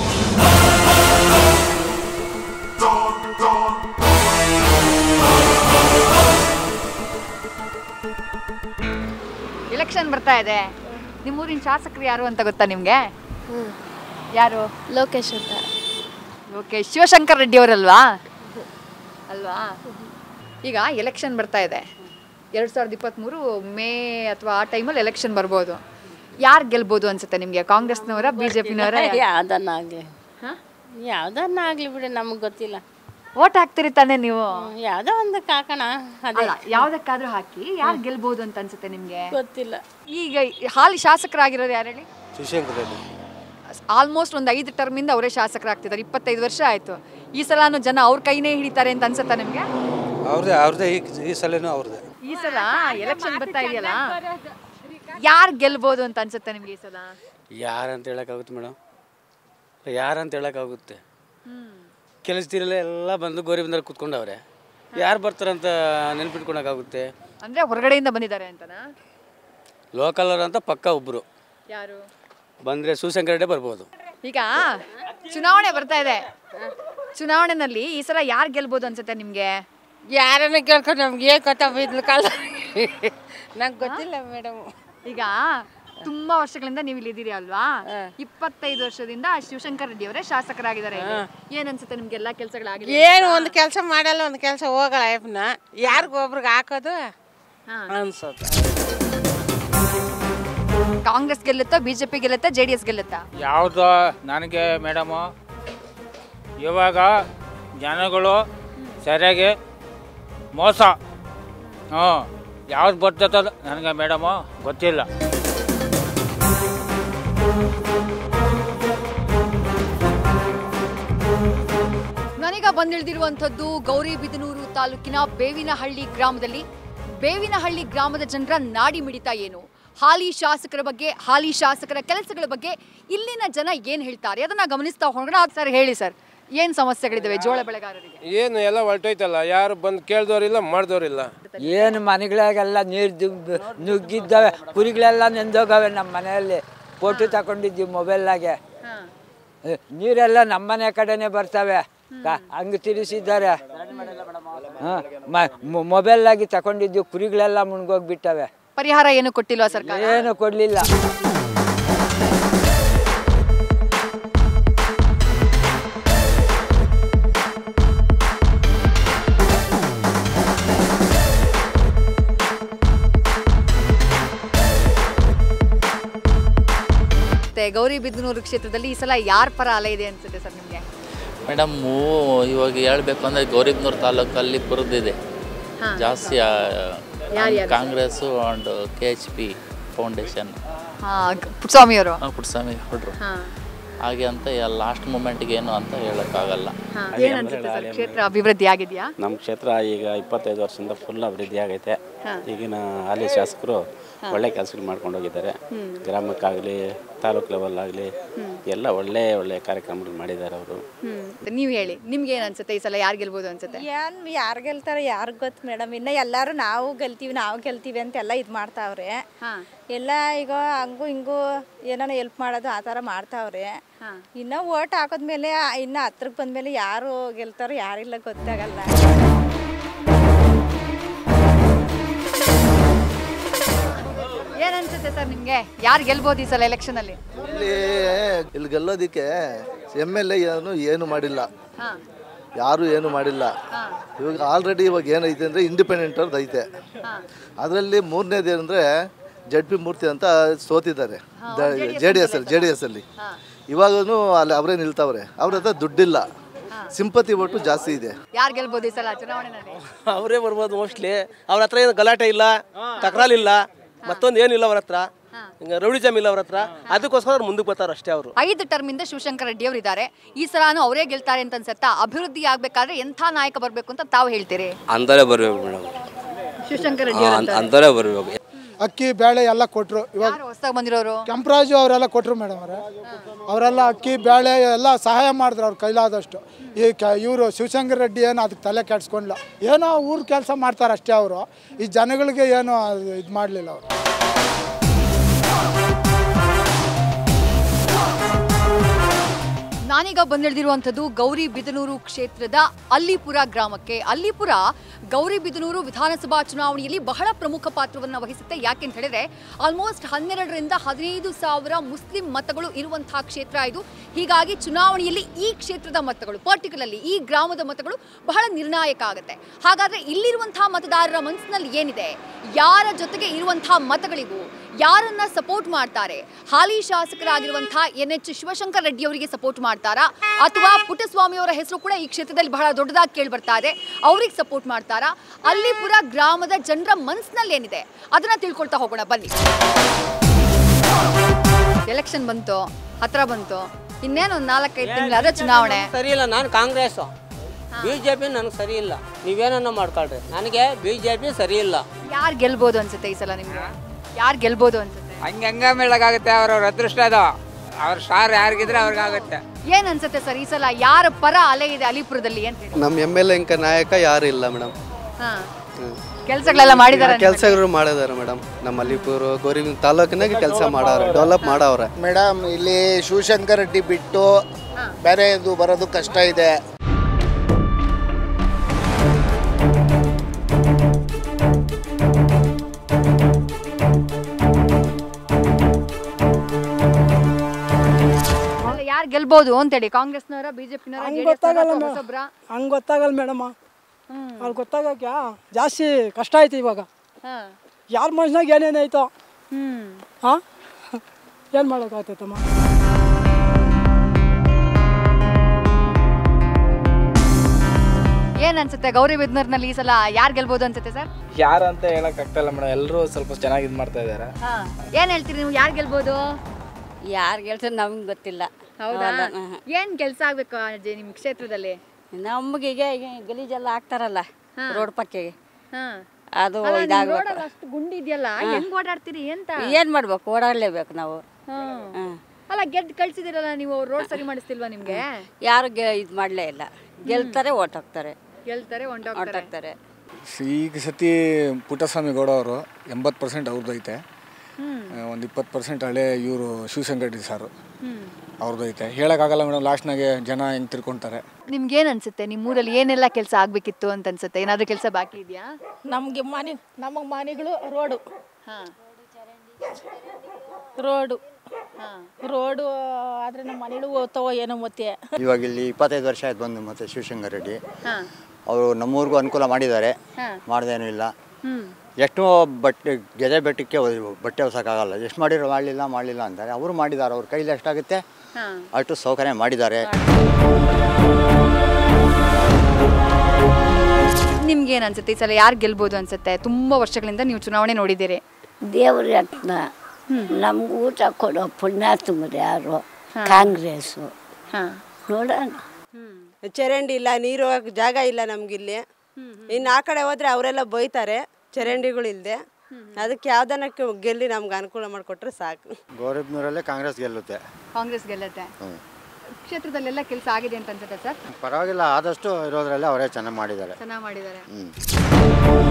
ಎಲೆಕ್ಷನ್ ಬರ್ತಾ ಇದೆ ನಿಮ್ಮೂರಿನ ಶಾಸಕರು ಯಾರು ಅಂತ ಗೊತ್ತಾ ನಿಮ್ಗೆ ಯಾರು ಲೋಕೇಶ್ ಅಂತ ಓಕೆ ಶಿವಶಂಕರ್ ರೆಡ್ಡಿ ಅವರಲ್ವಾ ಅಲ್ವಾ ಈಗ ಎಲೆಕ್ಷನ್ ಬರ್ತಾ ಇದೆ ಎರಡು ಸಾವಿರದ ಇಪ್ಪತ್ತ್ಮೂರು ಮೇ ಅಥವಾ ಆ ಟೈಮಲ್ಲಿ ಎಲೆಕ್ಷನ್ ಬರ್ಬೋದು ಯಾರು ಗೆಲ್ಬೋದು ಅನ್ಸುತ್ತೆ ನಿಮಗೆ ಕಾಂಗ್ರೆಸ್ನವರ ಬಿ ಜೆ ಪಿನವರ ಯಾವ್ದನ್ನಾಗಲಿ ಯಾವ್ದನ್ನಾಗಲಿ ಬಿಡಿ ನಮಗೆ ಗೊತ್ತಿಲ್ಲ ಓಟ್ ಹಾಕ್ತೀರಿ ತಾನೇ ನೀವು ಯಾವುದೋ ಒಂದು ಕಾಕಣ ಅದೇ ಅಲ್ಲ ಯಾವ್ದಕ್ಕಾದ್ರೂ ಹಾಕಿ ಯಾರು ಗೆಲ್ಬೋದು ಅಂತ ಅನ್ಸುತ್ತೆ ನಿಮಗೆ ಗೊತ್ತಿಲ್ಲ ಈಗ ಹಾಲಿ ಶಾಸಕರಾಗಿರೋರು ಯಾರು ಹೇಳಿ ಶಿವಶಂಕರ್ ರೆಡ್ಡಿ ಆಲ್ಮೋಸ್ಟ್ ಒಂದು ಐದು ಟರ್ಮಿಂದ ಅವರೇ ಶಾಸಕರಾಗ್ತಿದ್ದಾರೆ ಇಪ್ಪತ್ತೈದು ವರ್ಷ ಆಯ್ತು ಈ ಸಲನೂ ಜನ ಅವ್ರ ಕೈನೇ ಹಿಡಿತಾರೆ ಅಂತ ಅನ್ಸುತ್ತಾ ನಿಮಗೆ ಅವ್ರದ್ದೇ ಅವ್ರದ್ದೇ ಈ ಈ ಸಲನೂ ಅವ್ರದ್ದೇ ಈ ಸಲ ಎಲೆಕ್ಷನ್ ಬರ್ತಾ ಇದೆಯಲ್ಲ ಯಾರು ಗೆಲ್ಬೋದು ಅಂತ ಅನ್ಸುತ್ತೆ ನಿಮ್ಗೆ ಈ ಸಲ ಯಾರಂತ ಹೇಳೋಕ್ಕಾಗುತ್ತೆ ಮೇಡಮ್ ಯಾರಂತ ಹೇಳೋಕ್ಕಾಗುತ್ತೆ ಕೆಲಸದಿರಲ್ಲ ಎಲ್ಲ ಬಂದು ಗೋರಿ ಬಂದಲ್ಲಿ ಕುತ್ಕೊಂಡವ್ರೆ ಯಾರು ಬರ್ತಾರಂತ ನೆನ್ಪಿಟ್ಕೊಳಕ್ಕಾಗುತ್ತೆ ಅಂದ್ರೆ ಹೊರಗಡೆಯಿಂದ ಬಂದಿದ್ದಾರೆ ಅಂತನಾ ಲೋಕಲ್ ಅಂತ ಪಕ್ಕ ಒಬ್ಬರು ಯಾರು ಬಂದರೆ ಶಿವಶಂಕರ್ ರೆಡ್ಡಿ ಬರ್ಬೋದು ಈಗ ಚುನಾವಣೆ ಬರ್ತಾ ಇದೆ ಚುನಾವಣೆನಲ್ಲಿ ಈ ಸಲ ಯಾರು ಗೆಲ್ಬೋದು ಅನ್ಸುತ್ತೆ ನಿಮ್ಗೆ ಯಾರನ್ನ ಕೇಳ್ಕೊಂಡು ನಮ್ಗೆ ಏನು ಗೊತ್ತಾಗ ಇದ್ಲ ಕಾಲ ನಂಗೆ ಗೊತ್ತಿಲ್ಲ ಮೇಡಮ್ ಈಗ ತುಂಬಾ ವರ್ಷಗಳಿಂದ ನೀವು ಇಲ್ಲಿ ಇದ್ದೀರಿ ಅಲ್ವಾ ಇಪ್ಪತ್ತೈದು ವರ್ಷದಿಂದ ಶಿವಶಂಕರ್ ರೆಡ್ಡಿ ಅವರೇ ಶಾಸಕರಾಗಿದ್ದಾರೆ ಇಲ್ಲಿ. ಏನ್ ಅನ್ಸುತ್ತೆ ನಿಮ್ಗೆ ಎಲ್ಲಾ ಕೆಲಸಗಳಾಗಿದೆ ಏನು ಒಂದು ಕೆಲಸ ಮಾಡಲ್ಲ ಒಂದು ಕೆಲಸ ಹೋಗಲ್ಲ ಅಯ್ಯಪ್ಪನ ಯಾರಿಗೂ ಒಬ್ರಿಗೆ ಹಾಕೋದು ಅನ್ಸೋದು ಕಾಂಗ್ರೆಸ್ ಗೆಲ್ಲುತ್ತಾ ಬಿಜೆಪಿ ಗೆಲ್ಲುತ್ತಾ ಜೆ ಡಿ ಎಸ್ ಗೆಲ್ಲುತ್ತಾ ಯಾವುದು ನನಗೆ ಮೇಡಮು ಇವಾಗ ಜನಗಳು ಸರಿಯಾಗಿ ಮೋಸ ಹ್ಞೂ ಯಾವ್ದು ಬರ್ತದ ನನಗೆ ಮೇಡಮು ಗೊತ್ತಿಲ್ಲ ನನಗ ಬಂದಿಳಿದಿರುವಂಥದ್ದು ಗೌರಿಬಿದನೂರು ತಾಲೂಕಿನ ಬೇವಿನಹಳ್ಳಿ ಗ್ರಾಮದಲ್ಲಿ ಬೇವಿನಹಳ್ಳಿ ಗ್ರಾಮದ ಜನರ ನಾಡಿ ಮಿಡಿತ ಏನು ಹಾಲಿ ಶಾಸಕರ ಬಗ್ಗೆ ಹಾಲಿ ಶಾಸಕರ ಕೆಲಸಗಳ ಬಗ್ಗೆ ಇಲ್ಲಿನ ಜನ ಏನ್ ಹೇಳ್ತಾರೆ ಅದನ್ನ ಗಮನಿಸ್ತಾ ಹೋಗೋಣ ಸರ್ ಹೇಳಿ ಸರ್ ಏನ್ ಸಮಸ್ಯೆಗಳಿದಾವೆ ಜೋಳ ಬೆಳೆಗಾರರಿಗೆ ಏನು ಎಲ್ಲ ಹೊರಟೋಯ್ತಲ್ಲ ಯಾರು ಬಂದು ಕೇಳ್ದವ್ರಿಲ್ಲ ಮಾಡ್ದವ್ರಿಲ್ಲ ಏನು ಮನೆಗಳಿಗೆಲ್ಲ ನೀರು ನುಗ್ಗಿದ್ದಾವೆ ಕುರಿಗಳೆಲ್ಲ ನೆಂದೋಗವೆ ನಮ್ಮ ಮನೆಯಲ್ಲಿ ಫೋಟೋ ತಗೊಂಡಿದ್ವಿ ಮೊಬೈಲ್ನಾಗೆ ನೀರೆಲ್ಲ ನಮ್ಮನೆ ಕಡೆನೇ ಬರ್ತವೆ ಕ- ಹಂಗೆ ತಿಳಿಸಿದ್ದಾರೆ ಹಾಂ ಮೊಬೈಲಾಗಿ ತಗೊಂಡಿದ್ದು ಕುರಿಗಳೆಲ್ಲ ಮುಣ್ಗೋಗ್ಬಿಟ್ಟವೆ ಪರಿಹಾರ ಏನು ಕೊಟ್ಟಿಲ್ವಾ ಸರ್ಕಾರ ಏನು ಕೊಡಲಿಲ್ಲ ಮತ್ತೆ ಗೌರಿಬಿದನೂರು ಕ್ಷೇತ್ರದಲ್ಲಿ ಈ ಸಲ ಯಾರ ಪರ ಅಲೆ ಇದೆ ಅನ್ಸುತ್ತೆ ಸರ್ ನಿಮಗೆ ಮೇಡಮ್ಮು ಇವಾಗ ಹೇಳ್ಬೇಕು ಅಂದರೆ ಗೌರಿಬ್ನೂರು ತಾಲೂಕಲ್ಲಿ ಬರೆದಿದೆ ಹಾ. ಜಾಸ್ತಿ ಆ, ಯಾರ್ಯಾರು? Congress and K H P foundation Puttaswamy ಅವರು ಪುಟ್ಟಸ್ವಾಮಿ ಹುಡ್ರು ಹಾ ಹಾಗೆ ಅಂತ ಲಾಸ್ಟ್ ಮೂಮೆಂಟ್ಗೆ ಏನು ಅಂತ ಹೇಳೋಕ್ಕಾಗಲ್ಲ ಹಾ ಏನ್ ಅನ್ಸುತ್ತೆ ಸರ್ ಕ್ಷೇತ್ರ ಅಭಿವೃದ್ಧಿ ಆಗಿದೆಯಾ ನಮ್ಮ ಕ್ಷೇತ್ರ ಈಗ ಇಪ್ಪತ್ತೈದು ವರ್ಷದಿಂದ ಫುಲ್ ಅಭಿವೃದ್ಧಿ ಆಗೈತೆ ಹಾ. ಈಗಿನ ಹಾಲಿ ಶಾಸಕರು ಒಳ್ಳೆ ಕೆಲಸಗಳು ಮಾಡ್ಕೊಂಡು ಹೋಗಿದ್ದಾರೆ ಹ್ಮ್. ಗ್ರಾಮಕ್ಕಾಗಲಿ ತಾಲೂಕು ಲೆವೆಲ್ ಆಗಲಿ ಎಲ್ಲ ಒಳ್ಳೆ ಒಳ್ಳೆ ಕಾರ್ಯಕ್ರಮಗಳು ಮಾಡಿದ್ದಾರೆ ಅವರು ಹ್ಮ್ ನೀವು ಹೇಳಿ ನಿಮ್ಗೆ ಏನ್ ಅನ್ಸುತ್ತೆ ಈ ಸಲ ಯಾರು ಗೆಲ್ಬೋದು ಅನ್ಸುತ್ತೆ ಏನ್ ಯಾರು ಗೆಲ್ತಾರೆ ಯಾರಿಗೆ ಗೊತ್ತು ಮೇಡಮ್ ಇನ್ನು ಎಲ್ಲರೂ ನಾವು ಗೆಲ್ತೀವಿ ನಾವು ಗೆಲ್ತೀವಿ ಅಂತೆಲ್ಲ ಇದು ಮಾಡ್ತಾವ್ರೆ ಎಲ್ಲ ಈಗ ಹಂಗು ಹಿಂಗು ಏನಾನ ಹೆಲ್ಪ್ ಮಾಡೋದು ಆ ಥರ ಮಾಡ್ತಾವ್ರೆ ಇನ್ನು ಓಟ್ ಹಾಕೋದ್ಮೇಲೆ ಇನ್ನು ಹತ್ರಕ್ಕೆ ಬಂದ್ಮೇಲೆ ಯಾರು ಗೆಲ್ತಾರೋ ಯಾರಿಲ್ಲ ಗೊತ್ತಾಗಲ್ಲ ಏನ್ ಅನ್ಸುತ್ತೆ ಸರ್ ನಿಮ್ಗೆ ಯಾರು ಗೆಲ್ಬೋದು ಈ ಸಲ ಎಲೆಕ್ಷನ್ ಅಲ್ಲಿ ಇಲ್ಲಿ ಇಲ್ಲಿ ಗೆಲ್ಲೋದಕ್ಕೆ ಎಮ್ ಎಲ್ ಎ ಏನು ಏನು ಮಾಡಿಲ್ಲ ಹಾ ಯಾರು ಏನು ಮಾಡಿಲ್ಲ ಇವಾಗ ಆಲ್ರೆಡಿ ಇವಾಗ ಏನೈತೆ ಅಂದರೆ ಇಂಡಿಪೆಂಡೆಂಟ್ ಅವ್ರದ್ದು ಐತೆ ಅದರಲ್ಲಿ ಮೂರನೇದು ಏನಂದರೆ ಜಡ್ ಪಿ ಮೂರ್ತಿ ಅಂತ ಸೋತಿದ್ದಾರೆ ಜೆ ಡಿ ಎಸ್ ಅಲ್ಲಿ ಜೆ ಡಿ ಎಸ್ ಅಲ್ಲಿ ಇವಾಗೂ ಅಲ್ಲಿ ಅವರೇ ನಿಲ್ತಾವ್ರೆ ಅವ್ರ ಹತ್ರ ದುಡ್ಡಿಲ್ಲ ಸಿಂಪತಿ ಒಟ್ಟು ಜಾಸ್ತಿ ಇದೆ ಯಾರು ಗೆಲ್ಬೋದು ಈ ಸಲ ಚುನಾವಣೆನಲ್ಲಿ ಅವರೇ ಬರ್ಬೋದು ಮೋಸ್ಟ್ಲಿ ಅವ್ರ ಹತ್ರ ಏನು ಗಲಾಟೆ ಇಲ್ಲ ತಕರಾಲಿಲ್ಲ ಮತ್ತೊಂದು ಏನಿಲ್ಲ ಅವ್ರ ಹತ್ರ ಹಿಂಗೆ ರೌಡಿಜಮ್ ಇಲ್ಲ ಅವ್ರ ಹತ್ರ ಅದಕ್ಕೋಸ್ಕರ ಅವ್ರು ಮುಂದಕ್ಕೆ ಬರ್ತಾರೆ ಅಷ್ಟೇ ಅವರು ಐದು ಟರ್ಮ್ ಇಂದ ಶಿವಶಂಕರ್ ರೆಡ್ಡಿ ಅವರು ಇದ್ದಾರೆ ಈ ಸಲನೂ ಅವರೇ ಗೆಲ್ತಾರೆ ಅಂತ ಅನ್ಸುತ್ತಾ ಅಭಿವೃದ್ಧಿ ಆಗ್ಬೇಕಾದ್ರೆ ಎಂಥ ನಾಯಕ ಬರ್ಬೇಕು ಅಂತ ತಾವು ಹೇಳ್ತೀರಿ ಅಂಥವೇ ಬರಬೇಕು ಮೇಡಮ್ ಶಿವಶಂಕರ್ ರೆಡ್ಡಿ ಅವರು ಅಂತಾರೆ. ಅಂಥವೇ ಬರಬೇಕು ಅಕ್ಕಿ ಬೇಳೆ ಎಲ್ಲ ಕೊಟ್ಟರು ಇವಾಗ ಯಾರು ಹೊಸದಾಗಿ ಬಂದಿರೋರು ಕೆಂಪರಾಜು ಅವರೆಲ್ಲ ಕೊಟ್ಟರು ಮೇಡಮ್ ಅವರೇ ಅವರೆಲ್ಲ ಅಕ್ಕಿ ಬೇಳೆ ಎಲ್ಲ ಸಹಾಯ ಮಾಡಿದ್ರು ಅವ್ರ ಕೈಲಾದಷ್ಟು ಈ ಕ ಇವರು ಶಿವಶಂಕರ್ ರೆಡ್ಡಿ ಏನು ಅದಕ್ಕೆ ತಲೆ ಕೆಡ್ಸ್ಕೊಂಡಿಲ್ಲ ಏನೋ ಊರು ಕೆಲಸ ಮಾಡ್ತಾರೆ ಅಷ್ಟೇ ಅವರು ಈ ಜನಗಳಿಗೆ ಏನು ಇದು ಮಾಡಲಿಲ್ಲ ಅವರು ನಾನೀಗ ಬಂದಿಳಿದಿರುವಂಥದ್ದು ಗೌರಿಬಿದನೂರು ಕ್ಷೇತ್ರದ ಅಲ್ಲಿಪುರ ಗ್ರಾಮಕ್ಕೆ ಅಲ್ಲಿಪುರ ಗೌರಿಬಿದನೂರು ವಿಧಾನಸಭಾ ಚುನಾವಣೆಯಲ್ಲಿ ಬಹಳ ಪ್ರಮುಖ ಪಾತ್ರವನ್ನು ವಹಿಸುತ್ತೆ ಯಾಕೆ ಅಂತ ಹೇಳಿದ್ರೆ ಆಲ್ಮೋಸ್ಟ್ ಹನ್ನೆರಡರಿಂದ ಹದಿನೈದು ಸಾವಿರ ಮುಸ್ಲಿಂ ಮತಗಳು ಇರುವಂತಹ ಕ್ಷೇತ್ರ ಇದು ಹೀಗಾಗಿ ಚುನಾವಣೆಯಲ್ಲಿ ಈ ಕ್ಷೇತ್ರದ ಮತಗಳು ಪರ್ಟಿಕ್ಯುಲರ್ಲಿ ಈ ಗ್ರಾಮದ ಮತಗಳು ಬಹಳ ನಿರ್ಣಾಯಕ ಆಗುತ್ತೆ ಹಾಗಾದ್ರೆ ಇಲ್ಲಿರುವಂತಹ ಮತದಾರರ ಮನಸ್ಸಿನಲ್ಲಿ ಏನಿದೆ ಯಾರ ಜೊತೆಗೆ ಇರುವಂತಹ ಮತಗಳಿಗೂ ಯಾರನ್ನ ಸಪೋರ್ಟ್ ಮಾಡ್ತಾರೆ ಹಾಲಿ ಶಾಸಕರಾಗಿರುವಂತಹ ಎನ್ ಎಚ್ ಶಿವಶಂಕರ್ ರೆಡ್ಡಿ ಅವರಿಗೆ ಸಪೋರ್ಟ್ ಮಾಡ್ತಾರಾ ಅಥವಾ ಪುಟ್ಟಸ್ವಾಮಿ ಅವರ ಹೆಸರು ಕೂಡ ಈ ಕ್ಷೇತ್ರದಲ್ಲಿ ಬಹಳ ದೊಡ್ಡದಾಗಿ ಕೇಳಿ ಬರ್ತಾ ಇದೆ ಅವ್ರಿಗೆ ಸಪೋರ್ಟ್ ಮಾಡ್ತಾರಾ ಅಲ್ಲಿಪುರ ಗ್ರಾಮದ ಜನರ ಮನಸ್ಸಿನಲ್ಲಿ ಏನಿದೆ ಅದನ್ನ ತಿಳ್ಕೊಳ್ತಾ ಹೋಗೋಣ ಬನ್ನಿ ಎಲೆಕ್ಷನ್ ಬಂತು ಹತ್ರ ಬಂತು ಇನ್ನೇನು ಒಂದು ನಾಲ್ಕೈದು ತಿಂಗಳಾದ್ರೆ ಚುನಾವಣೆ ಸರಿ ಇಲ್ಲ ನಾನು ಕಾಂಗ್ರೆಸ್ ಬಿ ಜೆ ಪಿ ನನಗೆ ಸರಿ ಇಲ್ಲ ನೀವೇನನ್ನ ಮಾಡ್ಕೊಳ್ರಿ ನನಗೆ ಬಿ ಜೆ ಪಿ ಸರಿ ಇಲ್ಲ ಯಾರು ಗೆಲ್ಬೋದು ಅನ್ಸುತ್ತೆ ಈ ಸಲ ನಿಮ್ಗೆ ಯಾರು ಗೆಲ್ಬೋದು ಅನ್ಸುತ್ತೆ ಹಂಗೆ ಹಂಗ ಮೇಳಗಾಗುತ್ತೆ ಅವ್ರವ್ರ ಅದೃಷ್ಟ ಅದು ಅವ್ರ ಸ್ಟಾರ್ ಯಾರಿಗಿದ್ರೆ ಅವ್ರಿಗಾಗುತ್ತೆ ಏನ್ ಅನ್ಸುತ್ತೆ ಸರ್ ಈ ಸಲ ಯಾರ ಪರ ಅಲೆ ಇದೆ ಅಲಿಪುರದಲ್ಲಿ ಅಂತ ಹೇಳಿ ನಮ್ಮ ಎಮ್ ಎಲ್ ಎ ನಾಯಕ ಯಾರು ಇಲ್ಲ ಮೇಡಮ್ ಹಾ ಕೆಲ್ಸಗಳೆಲ್ಲ ಮಾಡಿದಾರೆ ಕೆಲಸಗಳು ಮಾಡಿದಾರೆ ಮೇಡಮ್ ನಮ್ಮ ಅಲ್ಲಿಪುರ ಗೌರಿ ತಾಲೂಕಿನಾಗ ಕೆಲಸ ಮಾಡವ್ರೆ ಡೆವಲಪ್ ಮಾಡವ್ರೆ ಮೇಡಮ್ ಇಲ್ಲಿ ಶಿವಶಂಕರ್ ರೆಡ್ಡಿ ಬಿಟ್ಟು ಬೇರೆ ಇದು ಬರೋದು ಕಷ್ಟ ಇದೆ ಯಾರು ಗೆಲ್ಬೋದು ಅಂತೇಳಿ ಕಾಂಗ್ರೆಸ್ನವರ ಬಿಜೆಪಿನವರ ಹಂಗೆ ಗೊತ್ತಾಗಲ್ಲ ಹಂಗೆ ಗೊತ್ತಾಗಲ್ಲ ಮೇಡಮ್ ಅಲ್ಲಿ ಗೊತ್ತಾಗಕ್ಕೆ ಜಾಸ್ತಿ ಕಷ್ಟ ಆಯ್ತು ಇವಾಗ ಯಾರ ಮನ್ಸಿನಾಗ ಏನೇನಾಯ್ತು ಹಾಂ ಏನು ಮಾಡೋಕ್ಕಾಗ್ತೈತಮ್ಮ ಏನ್ ಅನ್ಸುತ್ತೆ ಗೌರಿಬಿದನೂರ್ನಲ್ಲಿ ಈ ಸಲ ಯಾರು ಗೆಲ್ಬೋದು ಅನ್ಸುತ್ತೆ ಸರ್ ಯಾರು ಅಂತ ಹೇಳಕ್ ಆಗ್ತಾ ಮೇಡಮ್ ಎಲ್ಲರೂ ಸ್ವಲ್ಪ ಚೆನ್ನಾಗಿ ಇದು ಮಾಡ್ತಾ ಇದ್ದಾರೆ ಏನ್ ಹೇಳ್ತೀರಿ ನೀವು ಯಾರು ಗೆಲ್ಬೋದು ಯಾರು ಗೆಲ್ತಾರೆ ನಮ್ಗೆ ಗೊತ್ತಿಲ್ಲ ಹೌದಾ ಹೌದಾ? ಏನ್ ಕೆಲಸ ಆಗ್ಬೇಕು ಅಜ್ಜಿ ನಿಮ್ ಕ್ಷೇತ್ರದಲ್ಲಿ ನಮಗೆ ಈಗ ಈಗ ಗಲೀಜೆಲ್ಲ ಹಾಕ್ತಾರಲ್ಲ ರೋಡ್ ಪಕ್ಕೆಗೆ ಅದು ಅಲ್ಲ, ನಿಮ್ ಇದಾಗಬೇಕು road ಅಲ್ಲಿ ಅಷ್ಟು ಗುಂಡಿ ಇದೆಯಲ್ಲ ಹಾ. ಹೆಂಗ್ ಓಡಾಡ್ತೀರಿ ಅಂತ ಏನು ಮಾಡ್ಬೇಕು ಓಡಾಡಲೇಬೇಕು ನಾವು ಹ್ಮ್. ಅಲ್ಲ ಗೆದ್ದು ಕಳ್ಸಿದಿರಲ್ಲ ನೀವು ರೋಡ್ ಸರಿ ಮಾಡಿಸ್ತಿಲ್ವಾ ನಿಮ್ಗೆ ಯಾರು ಇದು ಮಾಡಲೇ ಇಲ್ಲ ಗೆಲ್ತಾರೆ ಓಟ್ ಹಾಕ್ತಾರೆ ಗೆಲ್ತಾರೆ ಹೊಂಟೋಗ್ತಾರೆ ಹೊಂಟಾಗ್ತಾರೆ ಈಗ ಸತಿ ಪುಟ್ಟಸ್ವಾಮಿ ಗೌಡ ಅವರು ಎಂಬತ್ತು ಪರ್ಸೆಂಟ್ ಅವ್ರದ್ದು ಐತೆ ಹ್ಮ್ ಒಂದು ಇಪ್ಪತ್ತು ಪರ್ಸೆಂಟ್ ಹಳೆ ಇವರು ಶಿವಶಂಕರ್ ರೆಡ್ಡಿ ಸಾರು ಹ್ಮ್ ಅವ್ರದ್ದು ಐತೆ ಹೇಳೋಕ್ಕಾಗಲ್ಲ ಮೇಡಮ್ ಲಾಸ್ಟ್ನಾಗೆ ಜನ ಹೆಂಗೆ ತಿರ್ಕೊಂತಾರೆ ನಿಮ್ಗೇನ್ ಅನ್ಸುತ್ತೆ ನಿಮ್ಮೂರಲ್ಲಿ ಏನೆಲ್ಲ ಕೆಲಸ ಆಗ್ಬೇಕಿತ್ತು ಅಂತ ಅನ್ಸುತ್ತೆ ಏನಾದ್ರೂ ಕೆಲಸ ಬಾಕಿ ಇದೆಯಾ ನಮಗೆ ಮನೆ ನಮಗೆ ಮನೆಗಳು ರೋಡು ರೋಡು ರೋಡು ಆದರೆ ನಮ್ಮ ಮನೆಗಳು ಹೋಗ್ತಾವೋ ಏನೋ ಮತ್ತೆ ಇವಾಗ ಇಲ್ಲಿ ಇಪ್ಪತ್ತೈದು ವರ್ಷ ಆಯ್ತು ಬಂದು ಮತ್ತೆ ಶಿವಶಂಕರ್ ರೆಡ್ಡಿ ಅವರು ನಮ್ಮೂರಿಗೂ ಅನುಕೂಲ ಮಾಡಿದ್ದಾರೆ ಮಾಡ್ದೇನೂ ಇಲ್ಲ ಎಷ್ಟು ಬಟ್ಟೆ ಗೆದೆ ಬೆಟ್ಟಕ್ಕೆ ಒ- ಬಟ್ಟೆ ಹೊಸಕ್ಕಾಗಲ್ಲ ಎಷ್ಟು ಮಾಡಿರೋ ಮಾಡಲಿಲ್ಲ ಮಾಡಲಿಲ್ಲ ಅಂತಾರೆ ಅವರು ಮಾಡಿದ್ದಾರೆ ಅವ್ರ ಕೈಲಿ ಎಷ್ಟಾಗುತ್ತೆ ಅಷ್ಟು ಸೌಕರ್ಯ ಮಾಡಿದ್ದಾರೆ ನಿಮ್ಗೇನ್ ಅನ್ಸುತ್ತೆ ಈ ಸಲ ಯಾರು ಗೆಲ್ಬೋದು ಅನ್ಸುತ್ತೆ ತುಂಬಾ ವರ್ಷಗಳಿಂದ ನೀವು ಚುನಾವಣೆ ನೋಡಿದ್ದೀರಿ ದೇವ್ರ ಯತ್ನ ನಮ್ಗೆ ಊಟ ಕೊಡೋ ಪುಣ್ಯಾತ್ಮರು ಯಾರು ಕಾಂಗ್ರೆಸ್ಸು ನೋಡೋಣ ಚರಂಡಿ ಇಲ್ಲ ನೀರು ಹೋಗಕ್ಕೆ ಜಾಗ ಇಲ್ಲ ನಮಗಿಲ್ಲಿ ಇನ್ನು ಆ ಕಡೆ ಹೋದ್ರೆ ಅವರೆಲ್ಲ ಬೈತಾರೆ ಚರಂಡಿಗಳಿಲ್ದೆ ಅದಕ್ಕೆ ಯಾವ್ದನಕ್ಕೆ ಗೆಲ್ಲಿ ನಮ್ಗೆ ಅನುಕೂಲ ಮಾಡಿಕೊಟ್ರೆ ಸಾಕು ಗೌರಬ್ನೂರಲ್ಲೇ ಕಾಂಗ್ರೆಸ್ ಗೆಲ್ಲುತ್ತೆ ಕಾಂಗ್ರೆಸ್ ಗೆಲ್ಲತ್ತೆ ಕ್ಷೇತ್ರದಲ್ಲೆಲ್ಲ ಕೆಲಸ ಆಗಿದೆ ಅಂತ ಅನ್ಸುತ್ತೆ ಸರ್ ಪರವಾಗಿಲ್ಲ ಆದಷ್ಟು ಇರೋದ್ರಲ್ಲೇ ಅವರೇ ಚೆನ್ನಾಗಿ ಮಾಡಿದ್ದಾರೆ ಚೆನ್ನಾಗಿ ಮಾಡಿದ್ದಾರೆ ಹ್ಞೂ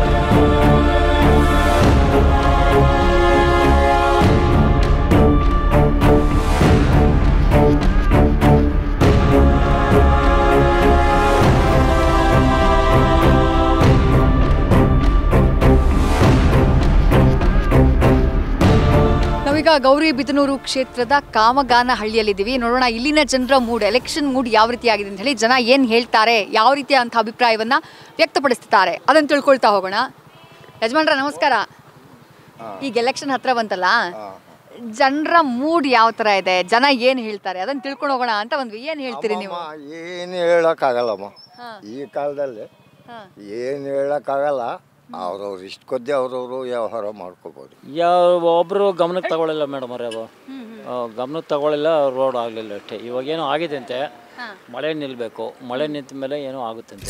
ನಾವೀಗ ಗೌರಿಬಿದನೂರು ಕ್ಷೇತ್ರದ ಕಾಮಗಾನ ಹಳ್ಳಿಯಲ್ಲಿದ್ದೀವಿ ನೋಡೋಣ ಇಲ್ಲಿನ ಜನರ ಮೂಡ್ ಎಲೆಕ್ಷನ್ ಮೂಡ್ ಯಾವ ರೀತಿ ಆಗಿದೆ ಅಂತ ಹೇಳಿ ಜನ ಏನು ಹೇಳ್ತಾರೆ ಯಾವ ರೀತಿಯ ಅಂತ ಅಭಿಪ್ರಾಯವನ್ನ ವ್ಯಕ್ತಪಡಿಸ್ತಾರೆ ಅದನ್ನು ತಿಳ್ಕೊಳ್ತಾ ಹೋಗೋಣ ಯಜಮಾನ್ರ ನಮಸ್ಕಾರ ಈಗ ಎಲೆಕ್ಷನ್ ಹತ್ರ ಬಂತಲ್ಲ ಜನರ ಮೂಡ್ ಯಾವ ತರ ಇದೆ ಜನ ಏನು ಹೇಳ್ತಾರೆ ಅದನ್ನ ತಿಳ್ಕೊಂಡು ಹೋಗೋಣ ಅಂತ ಒಂದು ಏನು ಹೇಳ್ತೀರಿ ನೀವು ಏನು ಹೇಳೋಕ್ಕಾಗಲ್ಲಮ್ಮ ಹಾ. ಈ ಕಾಲದಲ್ಲಿ ಹಾ. ಏನು ಹೇಳೋಕ್ಕಾಗಲ್ಲ ಅವ್ರವ್ರು ಇಷ್ಟು ಕೊದ್ದೆ ಅವ್ರವರು ವ್ಯವಹಾರ ಮಾಡ್ಕೋಬೋದು ಯಾವ ಒಬ್ಬರು ಗಮನಕ್ಕೆ ತಗೊಳ್ಳಿಲ್ಲ ಮೇಡಮ್ ಅವ್ರೆ ಅವು ಗಮನಕ್ಕೆ ತಗೊಳ್ಳಿಲ್ಲ ರೋಡ್ ಆಗಲಿಲ್ಲ ಅಷ್ಟೇ ಇವಾಗೇನೋ ಆಗಿದೆ ಅಂತೆ ಮಳೆ ನಿಲ್ಲಬೇಕು ಮಳೆ ನಿಂತ ಮೇಲೆ ಏನೋ ಆಗುತ್ತಂತೆ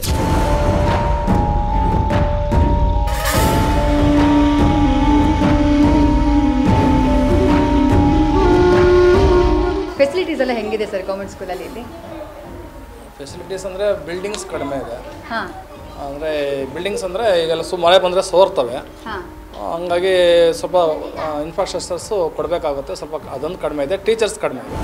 ಫೆಸಿಲಿಟೀಸ್ ಎಲ್ಲ ಹೆಂಗಿದೆ ಸರ್ ಗೌರ್ಮೆಂಟ್ ಸ್ಕೂಲಲ್ಲಿ ಇಲ್ಲಿ ಫೆಸಿಲಿಟೀಸ್ ಅಂದರೆ ಬಿಲ್ಡಿಂಗ್ಸ್ ಕಡಿಮೆ ಇದೆ ಹಾಂ ಅಂದರೆ ಬಿಲ್ಡಿಂಗ್ಸ್ ಅಂದರೆ ಈಗೆಲ್ಲ ಸು ಮಳೆ ಬಂದರೆ ಸೋರ್ತವೆ ಹಾಂ ಹಂಗಾಗಿ ಸ್ವಲ್ಪ ಇನ್ಫ್ರಾಸ್ಟ್ರಕ್ಚರ್ಸು ಕೊಡಬೇಕಾಗುತ್ತೆ ಸ್ವಲ್ಪ ಅದೊಂದು ಕಡಿಮೆ ಇದೆ ಟೀಚರ್ಸ್ ಕಡಿಮೆ ಇದೆ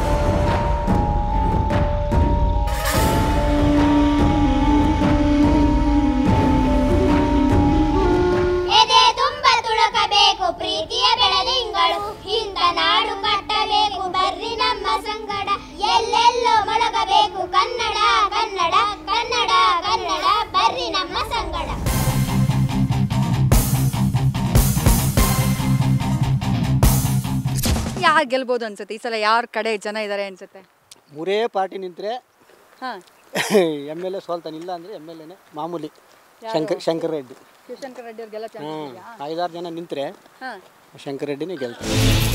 ಎದೆ ತುಂಬ ತುಳಕಬೇಕು ಪ್ರೀತಿಯ ಬೆಳದಿಂಗಳು ಇಂದ ನಾಡು ಕಟ್ಟಬೇಕು ಬರ್ರಿ ನಮ್ಮ ಸಂಗಡ ಎಲ್ಲೆಲ್ಲೋ ಮೊಳಗಬೇಕು ಕನ್ನಡ ಕನ್ನಡ ಕನ್ನಡ ಕನ್ನಡ ಬರ್ರಿ ನಮ್ಮ ಸಂಗಡ ಯಾರು ಗೆಲ್ಬೋದು ಅನ್ಸುತ್ತೆ ಈ ಸಲ ಯಾರ ಕಡೆ ಜನ ಇದ್ದಾರೆ ಅನ್ಸುತ್ತೆ ಮೂರೇ ಪಾರ್ಟಿ ನಿಂತರೆ ಹಾಂ ಎಮ್ ಎಲ್ ಎ ಸೋಲ್ತಾನೆ ಇಲ್ಲ ಅಂದರೆ ಎಮ್ ಎಲ್ ಎನೇ ಮಾಮೂಲಿ ಯಾರು? ಶಂಕರ್ ಶಂಕರ್ ರೆಡ್ಡಿ ಶಿವಶಂಕರ್ ರೆಡ್ಡಿ ಅವ್ರಿಗೆಲ್ಲ ಚಾನ್ಸ್ ಹಾಂ ಇದೆಯಾ ಐದಾರು ಜನ ನಿಂತರೆ ಹಾಂ ಶಂಕರ್ ರೆಡ್ಡಿನೇ ಗೆಲ್ತಾರೆ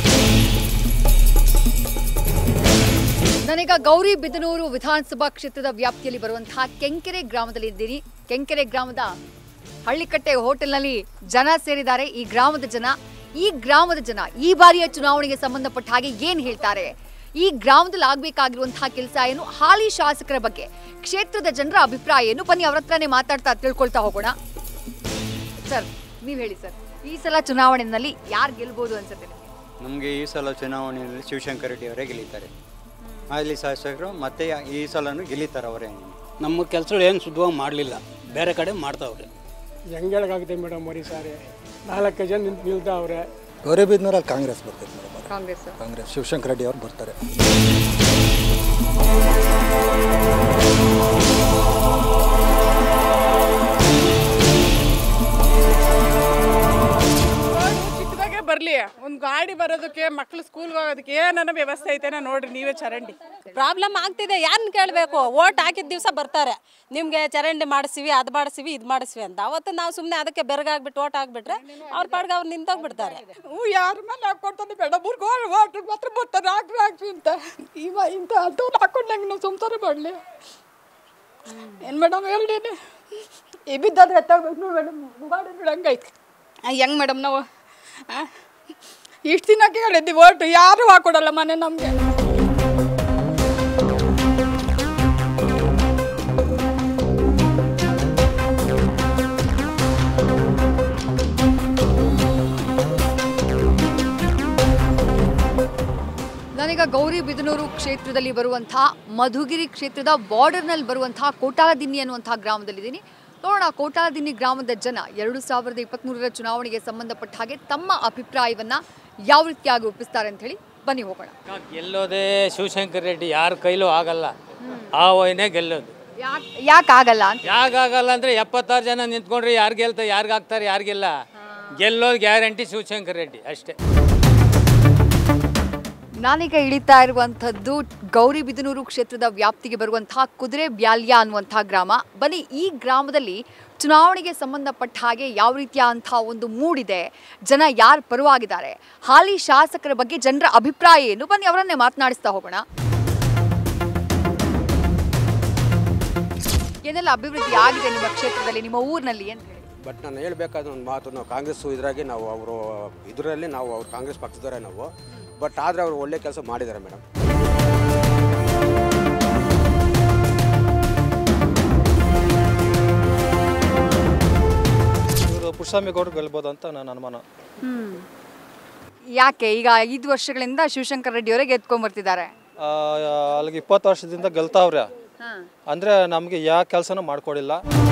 ನಾನೀಗ ಗೌರಿ ಬಿದನೂರು ವಿಧಾನಸಭಾ ಕ್ಷೇತ್ರದ ವ್ಯಾಪ್ತಿಯಲ್ಲಿ ಬರುವಂತಹ ಕೆಂಕೆರೆ ಗ್ರಾಮದಲ್ಲಿ ಇದ್ದೀನಿ ಕೆಂಕೆರೆ ಗ್ರಾಮದ ಹಳ್ಳಿಕಟ್ಟೆ ಹೋಟೆಲ್ನಲ್ಲಿ ಜನ ಸೇರಿದ್ದಾರೆ ಈ ಗ್ರಾಮದ ಜನ ಈ ಗ್ರಾಮದ ಜನ ಈ ಬಾರಿಯ ಚುನಾವಣೆಗೆ ಸಂಬಂಧಪಟ್ಟ ಹಾಗೆ ಏನ್ ಹೇಳ್ತಾರೆ ಈ ಗ್ರಾಮದಲ್ಲಿ ಆಗ್ಬೇಕಾಗಿರುವಂತಹ ಕೆಲಸ ಏನು ಹಾಲಿ ಶಾಸಕರ ಬಗ್ಗೆ ಕ್ಷೇತ್ರದ ಜನರ ಅಭಿಪ್ರಾಯ ಏನು ಬನ್ನಿ ಅವ್ರ ಹತ್ರನೇ ಮಾತಾಡ್ತಾ ತಿಳ್ಕೊಳ್ತಾ ಹೋಗೋಣ ಸರ್ ನೀವ್ ಹೇಳಿ ಸರ್ ಈ ಸಲ ಚುನಾವಣೆಯಲ್ಲಿ ಯಾರು ಗೆಲ್ಬಹುದು ಅನ್ಸುತ್ತೆ ನಿಮ್ಗೆ? ನಮಗೆ ಈ ಸಲ ಚುನಾವಣೆಯಲ್ಲಿ ಶಿವಶಂಕರ್ ರೆಡ್ಡಿ ಅವರೇ ಗೆಲ್ಲುತ್ತಾರೆ ಅಲ್ಲಿ ಶಾಸಕರು ಮತ್ತೆ ಈ ಸಲನೂ ಗೆಲ್ಲಿತಾರೆ ಅವರೇ ನಮ್ಮ ಕೆಲಸಗಳು ಏನು ಶುದ್ಧವಾಗಿ ಮಾಡಲಿಲ್ಲ ಬೇರೆ ಕಡೆ ಮಾಡ್ತಾವ್ರೆ ಹೆಂಗೆ ಹೇಳೋಕ್ಕಾಗುತ್ತೆ ಮೇಡಮ್ ಮರಿ ಸಾರಿ ನಾಲ್ಕು ಜನ ನಿಂತು ನಿಲ್ತಾವ್ರೆ ಗೌರಿಬಿದ್ನೂರಲ್ಲಿ ಕಾಂಗ್ರೆಸ್ ಬರ್ತೈತೆ ಮೇಡಮ್ ಕಾಂಗ್ರೆಸ್ ಕಾಂಗ್ರೆಸ್ ಶಿವಶಂಕರ್ ರೆಡ್ಡಿ ಅವ್ರು ಬರ್ತಾರೆ ಚಿಕ್ಕದಾಗೆ ಬರಲಿ ಒಂದು ಗಾಡಿ ಬರೋದಕ್ಕೆ ಮಕ್ಳು ಸ್ಕೂಲ್ಗೆ ಹೋಗೋದಕ್ಕೆ ಏನನ್ನ ವ್ಯವಸ್ಥೆ ಐತೆನ ನೋಡ್ರಿ ನೀವೇ ಚರಂಡಿ ಪ್ರಾಬ್ಲಮ್ ಆಗ್ತಿದೆ ಯಾರನ್ನ ಕೇಳಬೇಕು ಓಟ್ ಹಾಕಿದ ದಿವಸ ಬರ್ತಾರೆ ನಿಮಗೆ ಚರಂಡಿ ಮಾಡಿಸ್ತೀವಿ ಅದು ಮಾಡಿಸ್ತೀವಿ ಇದು ಮಾಡಿಸ್ವಿ ಅಂತ ಅವತ್ತು ನಾವು ಸುಮ್ಮನೆ ಅದಕ್ಕೆ ಬೆರಗಾಗ್ಬಿಟ್ಟು ಓಟ್ ಹಾಕ್ಬಿಟ್ರೆ ಅವ್ರ ಪಾಡ್ಗೆ ಅವ್ರು ನಿಂತೋಗ್ಬಿಡ್ತಾರೆ ಹ್ಞೂ ಯಾರ ಮೇಲೆ ಹಾಕೊಡ್ತಾನೆ ಬೇಡ ಊರ್ಗೆ ಹೋಗಿ ಓಟ್ ಮಾತ್ರ ಬರ್ತಾರೆ ಹಾಕ್ರಿ ಹಾಕ್ರಿ ಅಂತ ಇವ ಇಂಥ ಅಂಥವ್ರು ಹಾಕೊಂಡು ಹೆಂಗೆ ನಾವು ಸುಮ್ತಾರೆ ಮಾಡಲಿ ಏನು ಮೇಡಮ್ ಹೇಳ್ತೀನಿ ಈ ಬಿದ್ದಾದ್ರೆ ಎತ್ತಾಗ್ಬೇಕು ನೋಡಿ ಮೇಡಮ್ ಗಾಡಿ ನೋಡಿ ಹಂಗೈತೆ ಹೆಂಗೆ ಮೇಡಮ್ ನಾವು ಇಷ್ಟು ದಿನ ಕೇಳಿದ್ವಿ ಓಟು ಯಾರು ಹಾಕೊಡಲ್ಲ ಮನೆ ನಮಗೆ ನಾನೀಗ ಗೌರಿಬಿದನೂರು ಕ್ಷೇತ್ರದಲ್ಲಿ ಬರುವಂತಹ ಮಧುಗಿರಿ ಕ್ಷೇತ್ರದ ಬಾರ್ಡರ್ನಲ್ಲಿ ಬರುವಂತಹ ಕೋಟಾಲದಿನ್ನಿ ಅನ್ನುವಂತಹ ಗ್ರಾಮದಲ್ಲಿದ್ದೀನಿ ನೋಡೋಣ ಕೋಟಾಲದಿನ್ನಿ ಗ್ರಾಮದ ಜನ ಎರಡು ಸಾವಿರದ ಇಪ್ಪತ್ತ್ಮೂರರ ಚುನಾವಣೆಗೆ ಸಂಬಂಧಪಟ್ಟ ಹಾಗೆ ತಮ್ಮ ಅಭಿಪ್ರಾಯವನ್ನ ಯಾವ ರೀತಿಯಾಗಿ ಒಪ್ಪಿಸ್ತಾರೆ ಅಂತ ಹೇಳಿ ಬನ್ನಿ ಹೋಗೋಣ ಗೆಲ್ಲೋದೇ ಶಿವಶಂಕರ್ ರೆಡ್ಡಿ ಯಾರ ಕೈಲೂ ಆಗಲ್ಲ ಆ ವಯನೇ ಗೆಲ್ಲೋದು ಯಾಕೆ ಆಗಲ್ಲ ಅಂತ ಯಾಕಾಗಲ್ಲ ಅಂದರೆ ಎಪ್ಪತ್ತಾರು ಜನ ನಿಂತ್ಕೊಂಡ್ರೆ ಯಾರು ಗೆಲ್ತಾರೆ ಯಾರಿಗೆ ಆಗ್ತಾರೆ ಯಾರಿಗೆಲ್ಲ ಗೆಲ್ಲೋದು ಗ್ಯಾರಂಟಿ ಶಿವಶಂಕರ್ ರೆಡ್ಡಿ ಅಷ್ಟೇ ನಾನೀಗ ಇಳಿತಾ ಇರುವಂಥದ್ದು ಗೌರಿಬಿದನೂರು ಕ್ಷೇತ್ರದ ವ್ಯಾಪ್ತಿಗೆ ಬರುವಂತಹ ಕುದುರೆ ಬ್ಯಾಲ್ಯ ಅನ್ನುವಂತಹ ಗ್ರಾಮ ಬನ್ನಿ ಈ ಗ್ರಾಮದಲ್ಲಿ ಚುನಾವಣೆಗೆ ಸಂಬಂಧಪಟ್ಟ ಹಾಗೆ ಯಾವ ರೀತಿಯಾದಂತಹ ಒಂದು ಮೂಡಿದೆ ಜನ ಯಾರು ಪರವಾಗಿದ್ದಾರೆ ಹಾಲಿ ಶಾಸಕರ ಬಗ್ಗೆ ಜನರ ಅಭಿಪ್ರಾಯ ಏನು ಬನ್ನಿ ಅವರನ್ನೇ ಮಾತನಾಡಿಸ್ತಾ ಹೋಗೋಣ ಏನೆಲ್ಲ ಅಭಿವೃದ್ಧಿ ಆಗಿದೆ ನಿಮ್ಮ ಕ್ಷೇತ್ರದಲ್ಲಿ ನಿಮ್ಮ ಊರಿನಲ್ಲಿ ಅಂತ ಹೇಳಿ ಬಟ್ ನಾನು ಹೇಳಬೇಕಾದ ಒಂದು ಮಾತು ನಾವು ಕಾಂಗ್ರೆಸ್ ಇದರಾಗಿ ನಾವು ಅವರು ಇದರಲ್ಲಿ ನಾವು ಅವ್ರು ಕಾಂಗ್ರೆಸ್ ಪಕ್ಷದವರೇ ನಾವು ಬಟ್ ಆದರೆ ಅವರು ಒಳ್ಳೆ ಕೆಲಸ ಮಾಡಿದ್ದಾರೆ ಮೇಡಮ್ ಇವರು ಪುರುಷಾಮಿ ಗೌಡ್ರು ಗೆಲ್ಬೋದು ಅಂತ ನನ್ನ ಅನುಮಾನ ಯಾಕೆ ಈಗ ಐದು ವರ್ಷಗಳಿಂದ ಶಿವಶಂಕರ್ ರೆಡ್ಡಿ ಅವರೇ ಗೆದ್ಕೊಂಡ್ಬರ್ತಿದ್ದಾರೆ ಆ, ಅಲ್ಲಿಗೆ ಇಪ್ಪತ್ತು ವರ್ಷದಿಂದ ಗೆಲ್ತಾವ್ರೆ ಅಂದರೆ ನಮಗೆ ಯಾವ ಕೆಲಸನೂ ಮಾಡ್ಕೊಡಿಲ್ಲ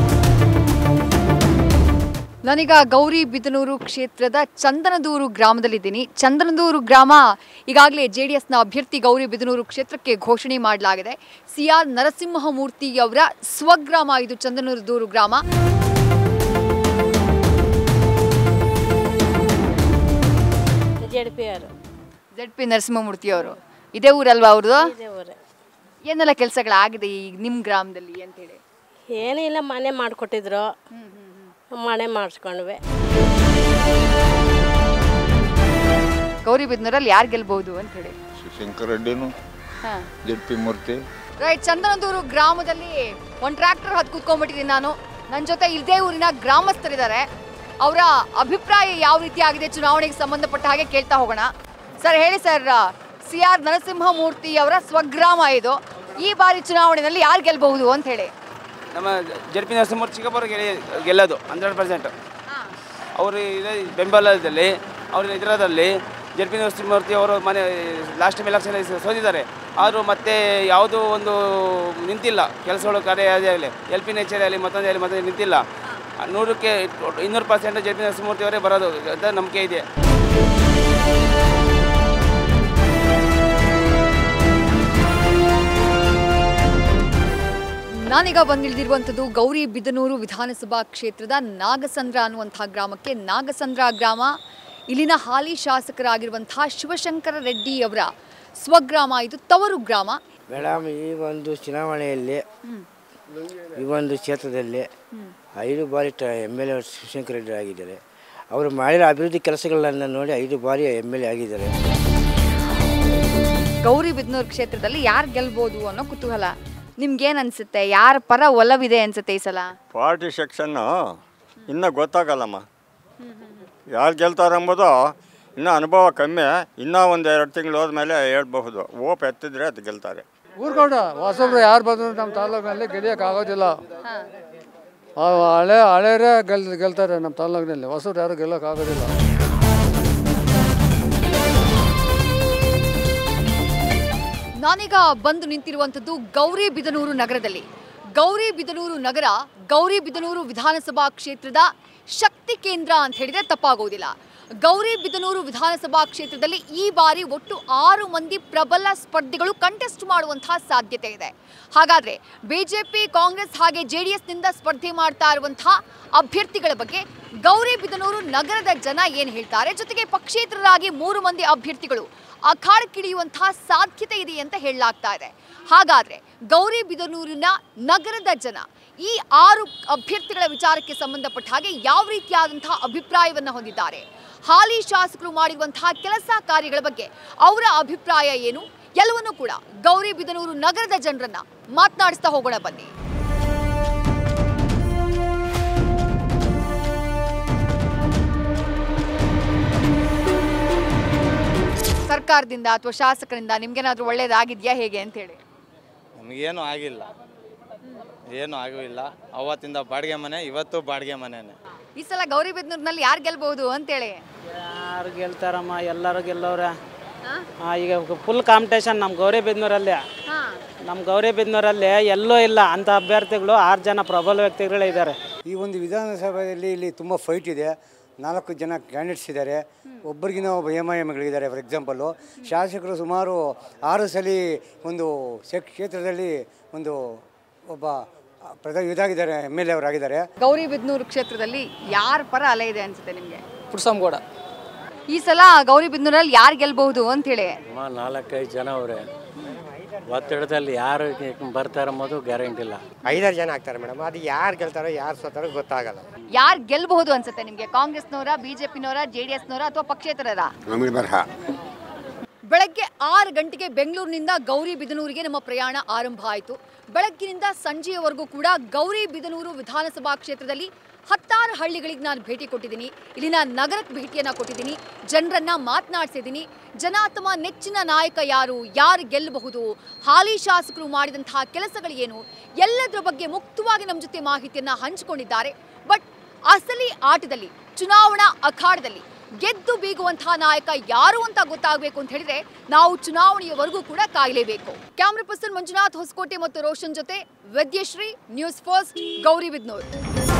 ನಾನೀಗ ಗೌರಿ ಬಿದನೂರು ಕ್ಷೇತ್ರದ ಚಂದನದೂರು ಗ್ರಾಮದಲ್ಲಿದ್ದೀನಿ ಚಂದನದೂರು ಗ್ರಾಮ ಈಗಾಗಲೇ ಜೆ ಡಿ ಎಸ್ನ ಅಭ್ಯರ್ಥಿ ಗೌರಿ ಬಿದನೂರು ಕ್ಷೇತ್ರಕ್ಕೆ ಘೋಷಣೆ ಮಾಡಲಾಗಿದೆ ಸಿ ಆರ್ ನರಸಿಂಹಮೂರ್ತಿಯವರ ಸ್ವಗ್ರಾಮ ಇದು ಚಂದನದೂರು ಗ್ರಾಮ ಜೆಡ್ ಪಿ ಅವರು ಜೆಡ್ ಪಿ ನರಸಿಂಹಮೂರ್ತಿ ಅವರು ಇದೇ ಊರಲ್ವಾ ಅವ್ರದ್ದು ಇದೇ ಊರೇ ಏನೆಲ್ಲ ಕೆಲಸಗಳಾಗಿದೆ ಈಗ ನಿಮ್ಮ ಗ್ರಾಮದಲ್ಲಿ ಅಂತೇಳಿ ಏನೂ ಇಲ್ಲ ಮನೆ ಮಾಡಿಕೊಟ್ಟಿದ್ರು ಮನೆ ಮಾಡಿಸ್ಕೊಂಡ್ವಿ ಗೌರಿ ಬಿದನೂರಲ್ಲಿ ಯಾರು ಗೆಲ್ಬಹುದು ಅಂತ ಹೇಳಿ ಶಿವಶಂಕರ್ ರೆಡ್ಡಿನು ಹಾ Z P Murthy right Chandanadur ಗ್ರಾಮದಲ್ಲಿ ಒಂದು ಟ್ರ್ಯಾಕ್ಟರ್ ಹತ್ತು ಕೂತ್ಕೊಂಡ್ಬಿಟ್ಟಿದ್ದೀನಿ ನಾನು ನನ್ನ ಜೊತೆ ಇದೇ ಊರಿನ ಗ್ರಾಮಸ್ಥರಿದ್ದಾರೆ ಅವರ ಅಭಿಪ್ರಾಯ ಯಾವ ರೀತಿ ಆಗಿದೆ ಚುನಾವಣೆಗೆ ಸಂಬಂಧಪಟ್ಟ ಹಾಗೆ ಕೇಳ್ತಾ ಹೋಗೋಣ ಸರ್ ಹೇಳಿ ಸರ್ ಸಿ ಆರ್ ನರಸಿಂಹಮೂರ್ತಿ ಅವರ ಸ್ವಗ್ರಾಮ ಇದು ಈ ಬಾರಿ ಚುನಾವಣೆಯಲ್ಲಿ ಯಾರು ಗೆಲ್ಬಹುದು ಅಂತ ಹೇಳಿ ನಮ್ಮ ಜಡ್ ಪಿ ನರಸಿಂಹಮೂರ್ತಿ ಚಿಕ್ಕಪ್ಪರು ಗೆಲ್ಲಿ ಗೆಲ್ಲೋದು ಹಂಡ್ರೆಡ್ ಪರ್ಸೆಂಟ್ ಅವರು ಇದೇ ಬೆಂಬಲದಲ್ಲಿ ಅವ್ರ ಇದರದಲ್ಲಿ ಜಡ್ ಪಿ ನರಸಿಂಹಮೂರ್ತಿ ಅವರು ಮನೆ ಲಾಸ್ಟ್ ಟೈಮ್ ಎಲೆಕ್ಷನ್ ಸೋತಿದ್ದಾರೆ ಆದರೂ ಮತ್ತೆ ಯಾವುದೂ ಒಂದು ನಿಂತಿಲ್ಲ ಕೆಲಸಗಳು ಕಾರ್ಯ ಯಾವುದೇ ಆಗಲಿ ಎಲ್ ಪಿ ನೇಚರ್ ಆಗಲಿ ಮತ್ತೊಂದೇ ಆಗಲಿ ಮತ್ತೊಂದು ನಿಂತಿಲ್ಲ ನೂರಕ್ಕೆ ಇನ್ನೂರು ಪರ್ಸೆಂಟ್ ಜಡ್ ಪಿ ನರಸಿಂಹಮೂರ್ತಿ ಅವರೇ ಬರೋದು ಅಂತ ನಂಬಿಕೆ ಇದೆ ನಾನೀಗ ಬಂದಿಳಿದಿರುವಂಥದ್ದು ಗೌರಿ ಬಿದನೂರು ವಿಧಾನಸಭಾ ಕ್ಷೇತ್ರದ ನಾಗಸಂದ್ರ ಅನ್ನುವಂತಹ ಗ್ರಾಮಕ್ಕೆ ನಾಗಸಂದ್ರ ಗ್ರಾಮ ಇಲ್ಲಿನ ಹಾಲಿ ಶಾಸಕರಾಗಿರುವಂತಹ ಶಿವಶಂಕರ ರೆಡ್ಡಿ ಅವರ ಸ್ವಗ್ರಾಮ ಇದು ತವರು ಗ್ರಾಮ ಮೇಡಮ್ ಈ ಒಂದು ಚುನಾವಣೆಯಲ್ಲಿ ಈ ಒಂದು ಕ್ಷೇತ್ರದಲ್ಲಿ ಐದು ಬಾರಿ ಟ M L A Shivashankara Reddy ಆಗಿದ್ದಾರೆ ಅವರು ಮಾಡಿರೋ ಅಭಿವೃದ್ಧಿ ಕೆಲಸಗಳನ್ನು ನೋಡಿ ಐದು ಬಾರಿ ಎಮ್ ಎಲ್ ಎ ಆಗಿದ್ದಾರೆ ಗೌರಿ ಬಿದನೂರು ಕ್ಷೇತ್ರದಲ್ಲಿ ಯಾರು ಗೆಲ್ಬೋದು ಅನ್ನೋ ಕುತೂಹಲ ನಿಮ್ಗೇನ್ ಅನ್ಸುತ್ತೆ ಯಾರ ಪರ ಒಲವಿದೆ ಅನ್ಸುತ್ತೆ ಈ ಸಲ ಪಾರ್ಟಿ ಸೆಕ್ಷನ್ನು ಇನ್ನೂ ಗೊತ್ತಾಗಲ್ಲಮ್ಮ ಯಾರು ಗೆಲ್ತಾರೆ ಎಂಬುದು ಇನ್ನೂ ಅನುಭವ ಕಮ್ಮಿ ಇನ್ನೂ ಒಂದು ಎರಡು ತಿಂಗಳು ಹೋದ್ಮೇಲೆ ಹೇಳ್ಬಹುದು ಓಪ್ ಎತ್ತಿದ್ರೆ ಅದು ಗೆಲ್ತಾರೆ ಊರ್ಕೊಂಡ ಹೊಸಬ್ರು ಯಾರು ಬಂದ್ರು ನಮ್ಮ ತಾಲೂಕಿನಲ್ಲಿ ಗೆಲ್ಲಿಯಕ್ಕೆ ಆಗೋದಿಲ್ಲ ಆ ಹಳೆ ಹಳೆಯರೇ ಗೆಲ್ ಗೆಲ್ತಾರೆ ನಮ್ಮ ತಾಲೂಕಿನಲ್ಲಿ ಹೊಸಬ್ರು ಯಾರು ಗೆಲ್ಲೋಕೆ ಆಗೋದಿಲ್ಲ ನಾನೀಗ ಬಂದು ನಿಂತಿರುವಂಥದ್ದು ಗೌರಿ ಬಿದನೂರು ನಗರದಲ್ಲಿ ಗೌರಿ ಬಿದನೂರು ನಗರ ಗೌರಿ ಬಿದನೂರು ವಿಧಾನಸಭಾ ಕ್ಷೇತ್ರದ ಶಕ್ತಿ ಕೇಂದ್ರ ಅಂತ ಹೇಳಿದ್ರೆ ತಪ್ಪಾಗೋದಿಲ್ಲ ಗೌರಿ ಬಿದನೂರು ವಿಧಾನಸಭಾ ಕ್ಷೇತ್ರದಲ್ಲಿ ಈ ಬಾರಿ ಒಟ್ಟು ಆರು ಮಂದಿ ಪ್ರಬಲ ಸ್ಪರ್ಧಿಗಳು ಕಂಟೆಸ್ಟ್ ಮಾಡುವಂತಹ ಸಾಧ್ಯತೆ ಇದೆ ಹಾಗಾದ್ರೆ ಬಿಜೆಪಿ ಕಾಂಗ್ರೆಸ್ ಹಾಗೆ ಜೆ ಡಿ ಎಸ್ನಿಂದ ಸ್ಪರ್ಧೆ ಮಾಡ್ತಾ ಇರುವಂತಹ ಅಭ್ಯರ್ಥಿಗಳ ಬಗ್ಗೆ ಗೌರಿ ಬಿದನೂರು ನಗರದ ಜನ ಏನು ಹೇಳ್ತಾರೆ ಜೊತೆಗೆ ಪಕ್ಷೇತರರಾಗಿ ಮೂರು ಮಂದಿ ಅಭ್ಯರ್ಥಿಗಳು ಅಖಾಡಕ್ಕಿಳಿಯುವಂತಹ ಸಾಧ್ಯತೆ ಇದೆ ಅಂತ ಹೇಳಲಾಗ್ತಾ ಇದೆ ಹಾಗಾದ್ರೆ ಗೌರಿ ಬಿದನೂರಿನ ನಗರದ ಜನ ಈ ಆರು ಅಭ್ಯರ್ಥಿಗಳ ವಿಚಾರಕ್ಕೆ ಸಂಬಂಧಪಟ್ಟ ಹಾಗೆ ಯಾವ ರೀತಿಯಾದಂತಹ ಅಭಿಪ್ರಾಯವನ್ನ ಹೊಂದಿದ್ದಾರೆ ಹಾಲಿ ಶಾಸಕರು ಮಾಡಿರುವಂತಹ ಕೆಲಸ ಕಾರ್ಯಗಳ ಬಗ್ಗೆ ಅವರ ಅಭಿಪ್ರಾಯ ಏನು ಎಲ್ಲವನ್ನೂ ಕೂಡ ಗೌರಿ ಬಿದನೂರು ನಗರದ ಜನರನ್ನ ಮಾತನಾಡಿಸ್ತಾ ಹೋಗೋಣ ಬನ್ನಿ ಸರ್ಕಾರದಿಂದ ಅಥವಾ ಶಾಸಕರಿಂದ ನಿಮ್ಗೇನಾದ್ರೂ ಒಳ್ಳೇದಾಗಿದ್ಯಾ ಹೇಗೆ ಅಂತ ಹೇಳಿ ನಮಗೇನು ಆಗಿಲ್ಲ ಏನು ಆಗಿಲ್ಲ ಅವತ್ತಿಂದ ಬಾಡಿಗೆ ಮನೆ ಇವತ್ತು ಬಾಡಿಗೆ ಮನೆನೇ ಈ ಸಲ ಗೌರಿಬಿದನೂರಿನಲ್ಲಿ ಯಾರು ಗೆಲ್ಬಹುದು ಅಂತೇಳಿ ಯಾರು ಗೆಲ್ತಾರಮ್ಮ ಎಲ್ಲರೂ ಗೆಲ್ಲವ್ರೆ ಆ, ಈಗ ಫುಲ್ ಕಾಂಪಿಟೇಷನ್ ನಮ್ಮ ಗೌರಿಬಿದನೂರಲ್ಲಿ ನಮ್ಮ ಗೌರಿಬಿದನೂರಲ್ಲಿ ಎಲ್ಲೂ ಇಲ್ಲ ಅಂಥ ಅಭ್ಯರ್ಥಿಗಳು ಆರು ಜನ ಪ್ರಬಲ ವ್ಯಕ್ತಿಗಳೇ ಇದ್ದಾರೆ ಈ ಒಂದು ವಿಧಾನಸಭೆಯಲ್ಲಿ ಇಲ್ಲಿ ತುಂಬ ಫೈಟ್ ಇದೆ ನಾಲ್ಕು ಜನ ಕ್ಯಾಂಡಿಡೇಟ್ಸ್ ಇದ್ದಾರೆ ಒಬ್ಬರಿಗಿನ ಒಬ್ಬ ಎಮ್ ಐ ಎಮ್ಗಳಿದ್ದಾರೆ ಫಾರ್ ಎಕ್ಸಾಂಪಲು ಶಾಸಕರು ಸುಮಾರು ಆರು ಸಲ ಒಂದು ಸೆ- ಕ್ಷೇತ್ರದಲ್ಲಿ ಒಂದು ಒಬ್ಬ ಪ್ರಧಾನ ಇದಾಗಿದ್ದಾರೆ ಎಮ್ ಎಲ್ ಎ ಅವರಾಗಿದ್ದಾರೆ ಗೌರಿಬಿದನೂರು ಕ್ಷೇತ್ರದಲ್ಲಿ ಯಾರ ಪರ ಅಲೆ ಇದೆ ಅನ್ಸುತ್ತೆ ನಿಮಗೆ ಪುಟ್ಸಂಗೌಡ ಈ ಸಲ ಗೌರಿಬಿದನೂರಲ್ಲಿ ಯಾರು ಗೆಲ್ಬಹುದು ಅಂತ ಹೇಳಿ ಸುಮಾರು ನಾಲ್ಕೈದು ಜನ ಅವರೇ ಒತ್ತಡದಲ್ಲಿ ಯಾರು ಬರ್ತಾರೆ ಅನ್ನೋದು ಗ್ಯಾರಂಟಿ ಇಲ್ಲ ಐದಾರು ಜನ ಆಗ್ತಾರೆ ಮೇಡಮ್ ಅದು ಯಾರು ಗೆಲ್ತಾರೋ ಯಾರು ಸೋತಾರೋ ಗೊತ್ತಾಗಲ್ಲ ಯಾರು ಗೆಲ್ಬಹುದು ಅನ್ಸುತ್ತೆ ನಿಮಗೆ ಕಾಂಗ್ರೆಸ್ನವರ ಬಿಜೆಪಿನವರ ಜೆ ಡಿ ಎಸ್ನವರ ಅಥವಾ ಪಕ್ಷೇತರರ ನಮಗೆ ಬರಹ ಬೆಳಗ್ಗೆ ಆರು ಗಂಟೆಗೆ ಬೆಂಗಳೂರಿನಿಂದ ಗೌರಿಬಿದನೂರಿಗೆ ನಮ್ಮ ಪ್ರಯಾಣ ಆರಂಭ ಆಯಿತು ಬೆಳಗ್ಗಿನಿಂದ ಸಂಜೆಯವರೆಗೂ ಕೂಡ ಗೌರಿಬಿದನೂರು ವಿಧಾನಸಭಾ ಕ್ಷೇತ್ರದಲ್ಲಿ ಹತ್ತಾರು ಹಳ್ಳಿಗಳಿಗೆ ನಾನು ಭೇಟಿ ಕೊಟ್ಟಿದ್ದೀನಿ ಇಲ್ಲಿನ ನಗರಕ್ಕೆ ಭೇಟಿಯನ್ನ ಕೊಟ್ಟಿದ್ದೀನಿ ಜನರನ್ನ ಮಾತನಾಡಿಸಿದ್ದೀನಿ ಜನ ತಮ್ಮ ನೆಚ್ಚಿನ ನಾಯಕ ಯಾರು ಯಾರು ಗೆಲ್ಲಬಹುದು ಹಾಲಿ ಶಾಸಕರು ಮಾಡಿದಂತಹ ಕೆಲಸಗಳು ಏನು ಎಲ್ಲದರ ಬಗ್ಗೆ ಮುಕ್ತವಾಗಿ ನಮ್ಮ ಜೊತೆ ಮಾಹಿತಿಯನ್ನ ಹಂಚಿಕೊಂಡಿದ್ದಾರೆ ಬಟ್ ಅಸಲಿ ಆಟದಲ್ಲಿ ಚುನಾವಣಾ ಅಖಾಡದಲ್ಲಿ ಗೆದ್ದು ಬೀಗುವಂತಹ ನಾಯಕ ಯಾರು ಅಂತ ಗೊತ್ತಾಗಬೇಕು ಅಂತ ಹೇಳಿದ್ರೆ ನಾವು ಚುನಾವಣೆಯವರೆಗೂ ಕೂಡ ಕಾಯಲೇಬೇಕು ಕ್ಯಾಮ್ರಾ ಪರ್ಸನ್ ಮಂಜುನಾಥ್ ಹೊಸಕೋಟೆ ಮತ್ತು ರೋಷನ್ ಜೊತೆ ವೈದ್ಯಶ್ರೀ ನ್ಯೂಸ್ ಫಸ್ಟ್ ಗೌರಿಬಿದ್ನೂರ್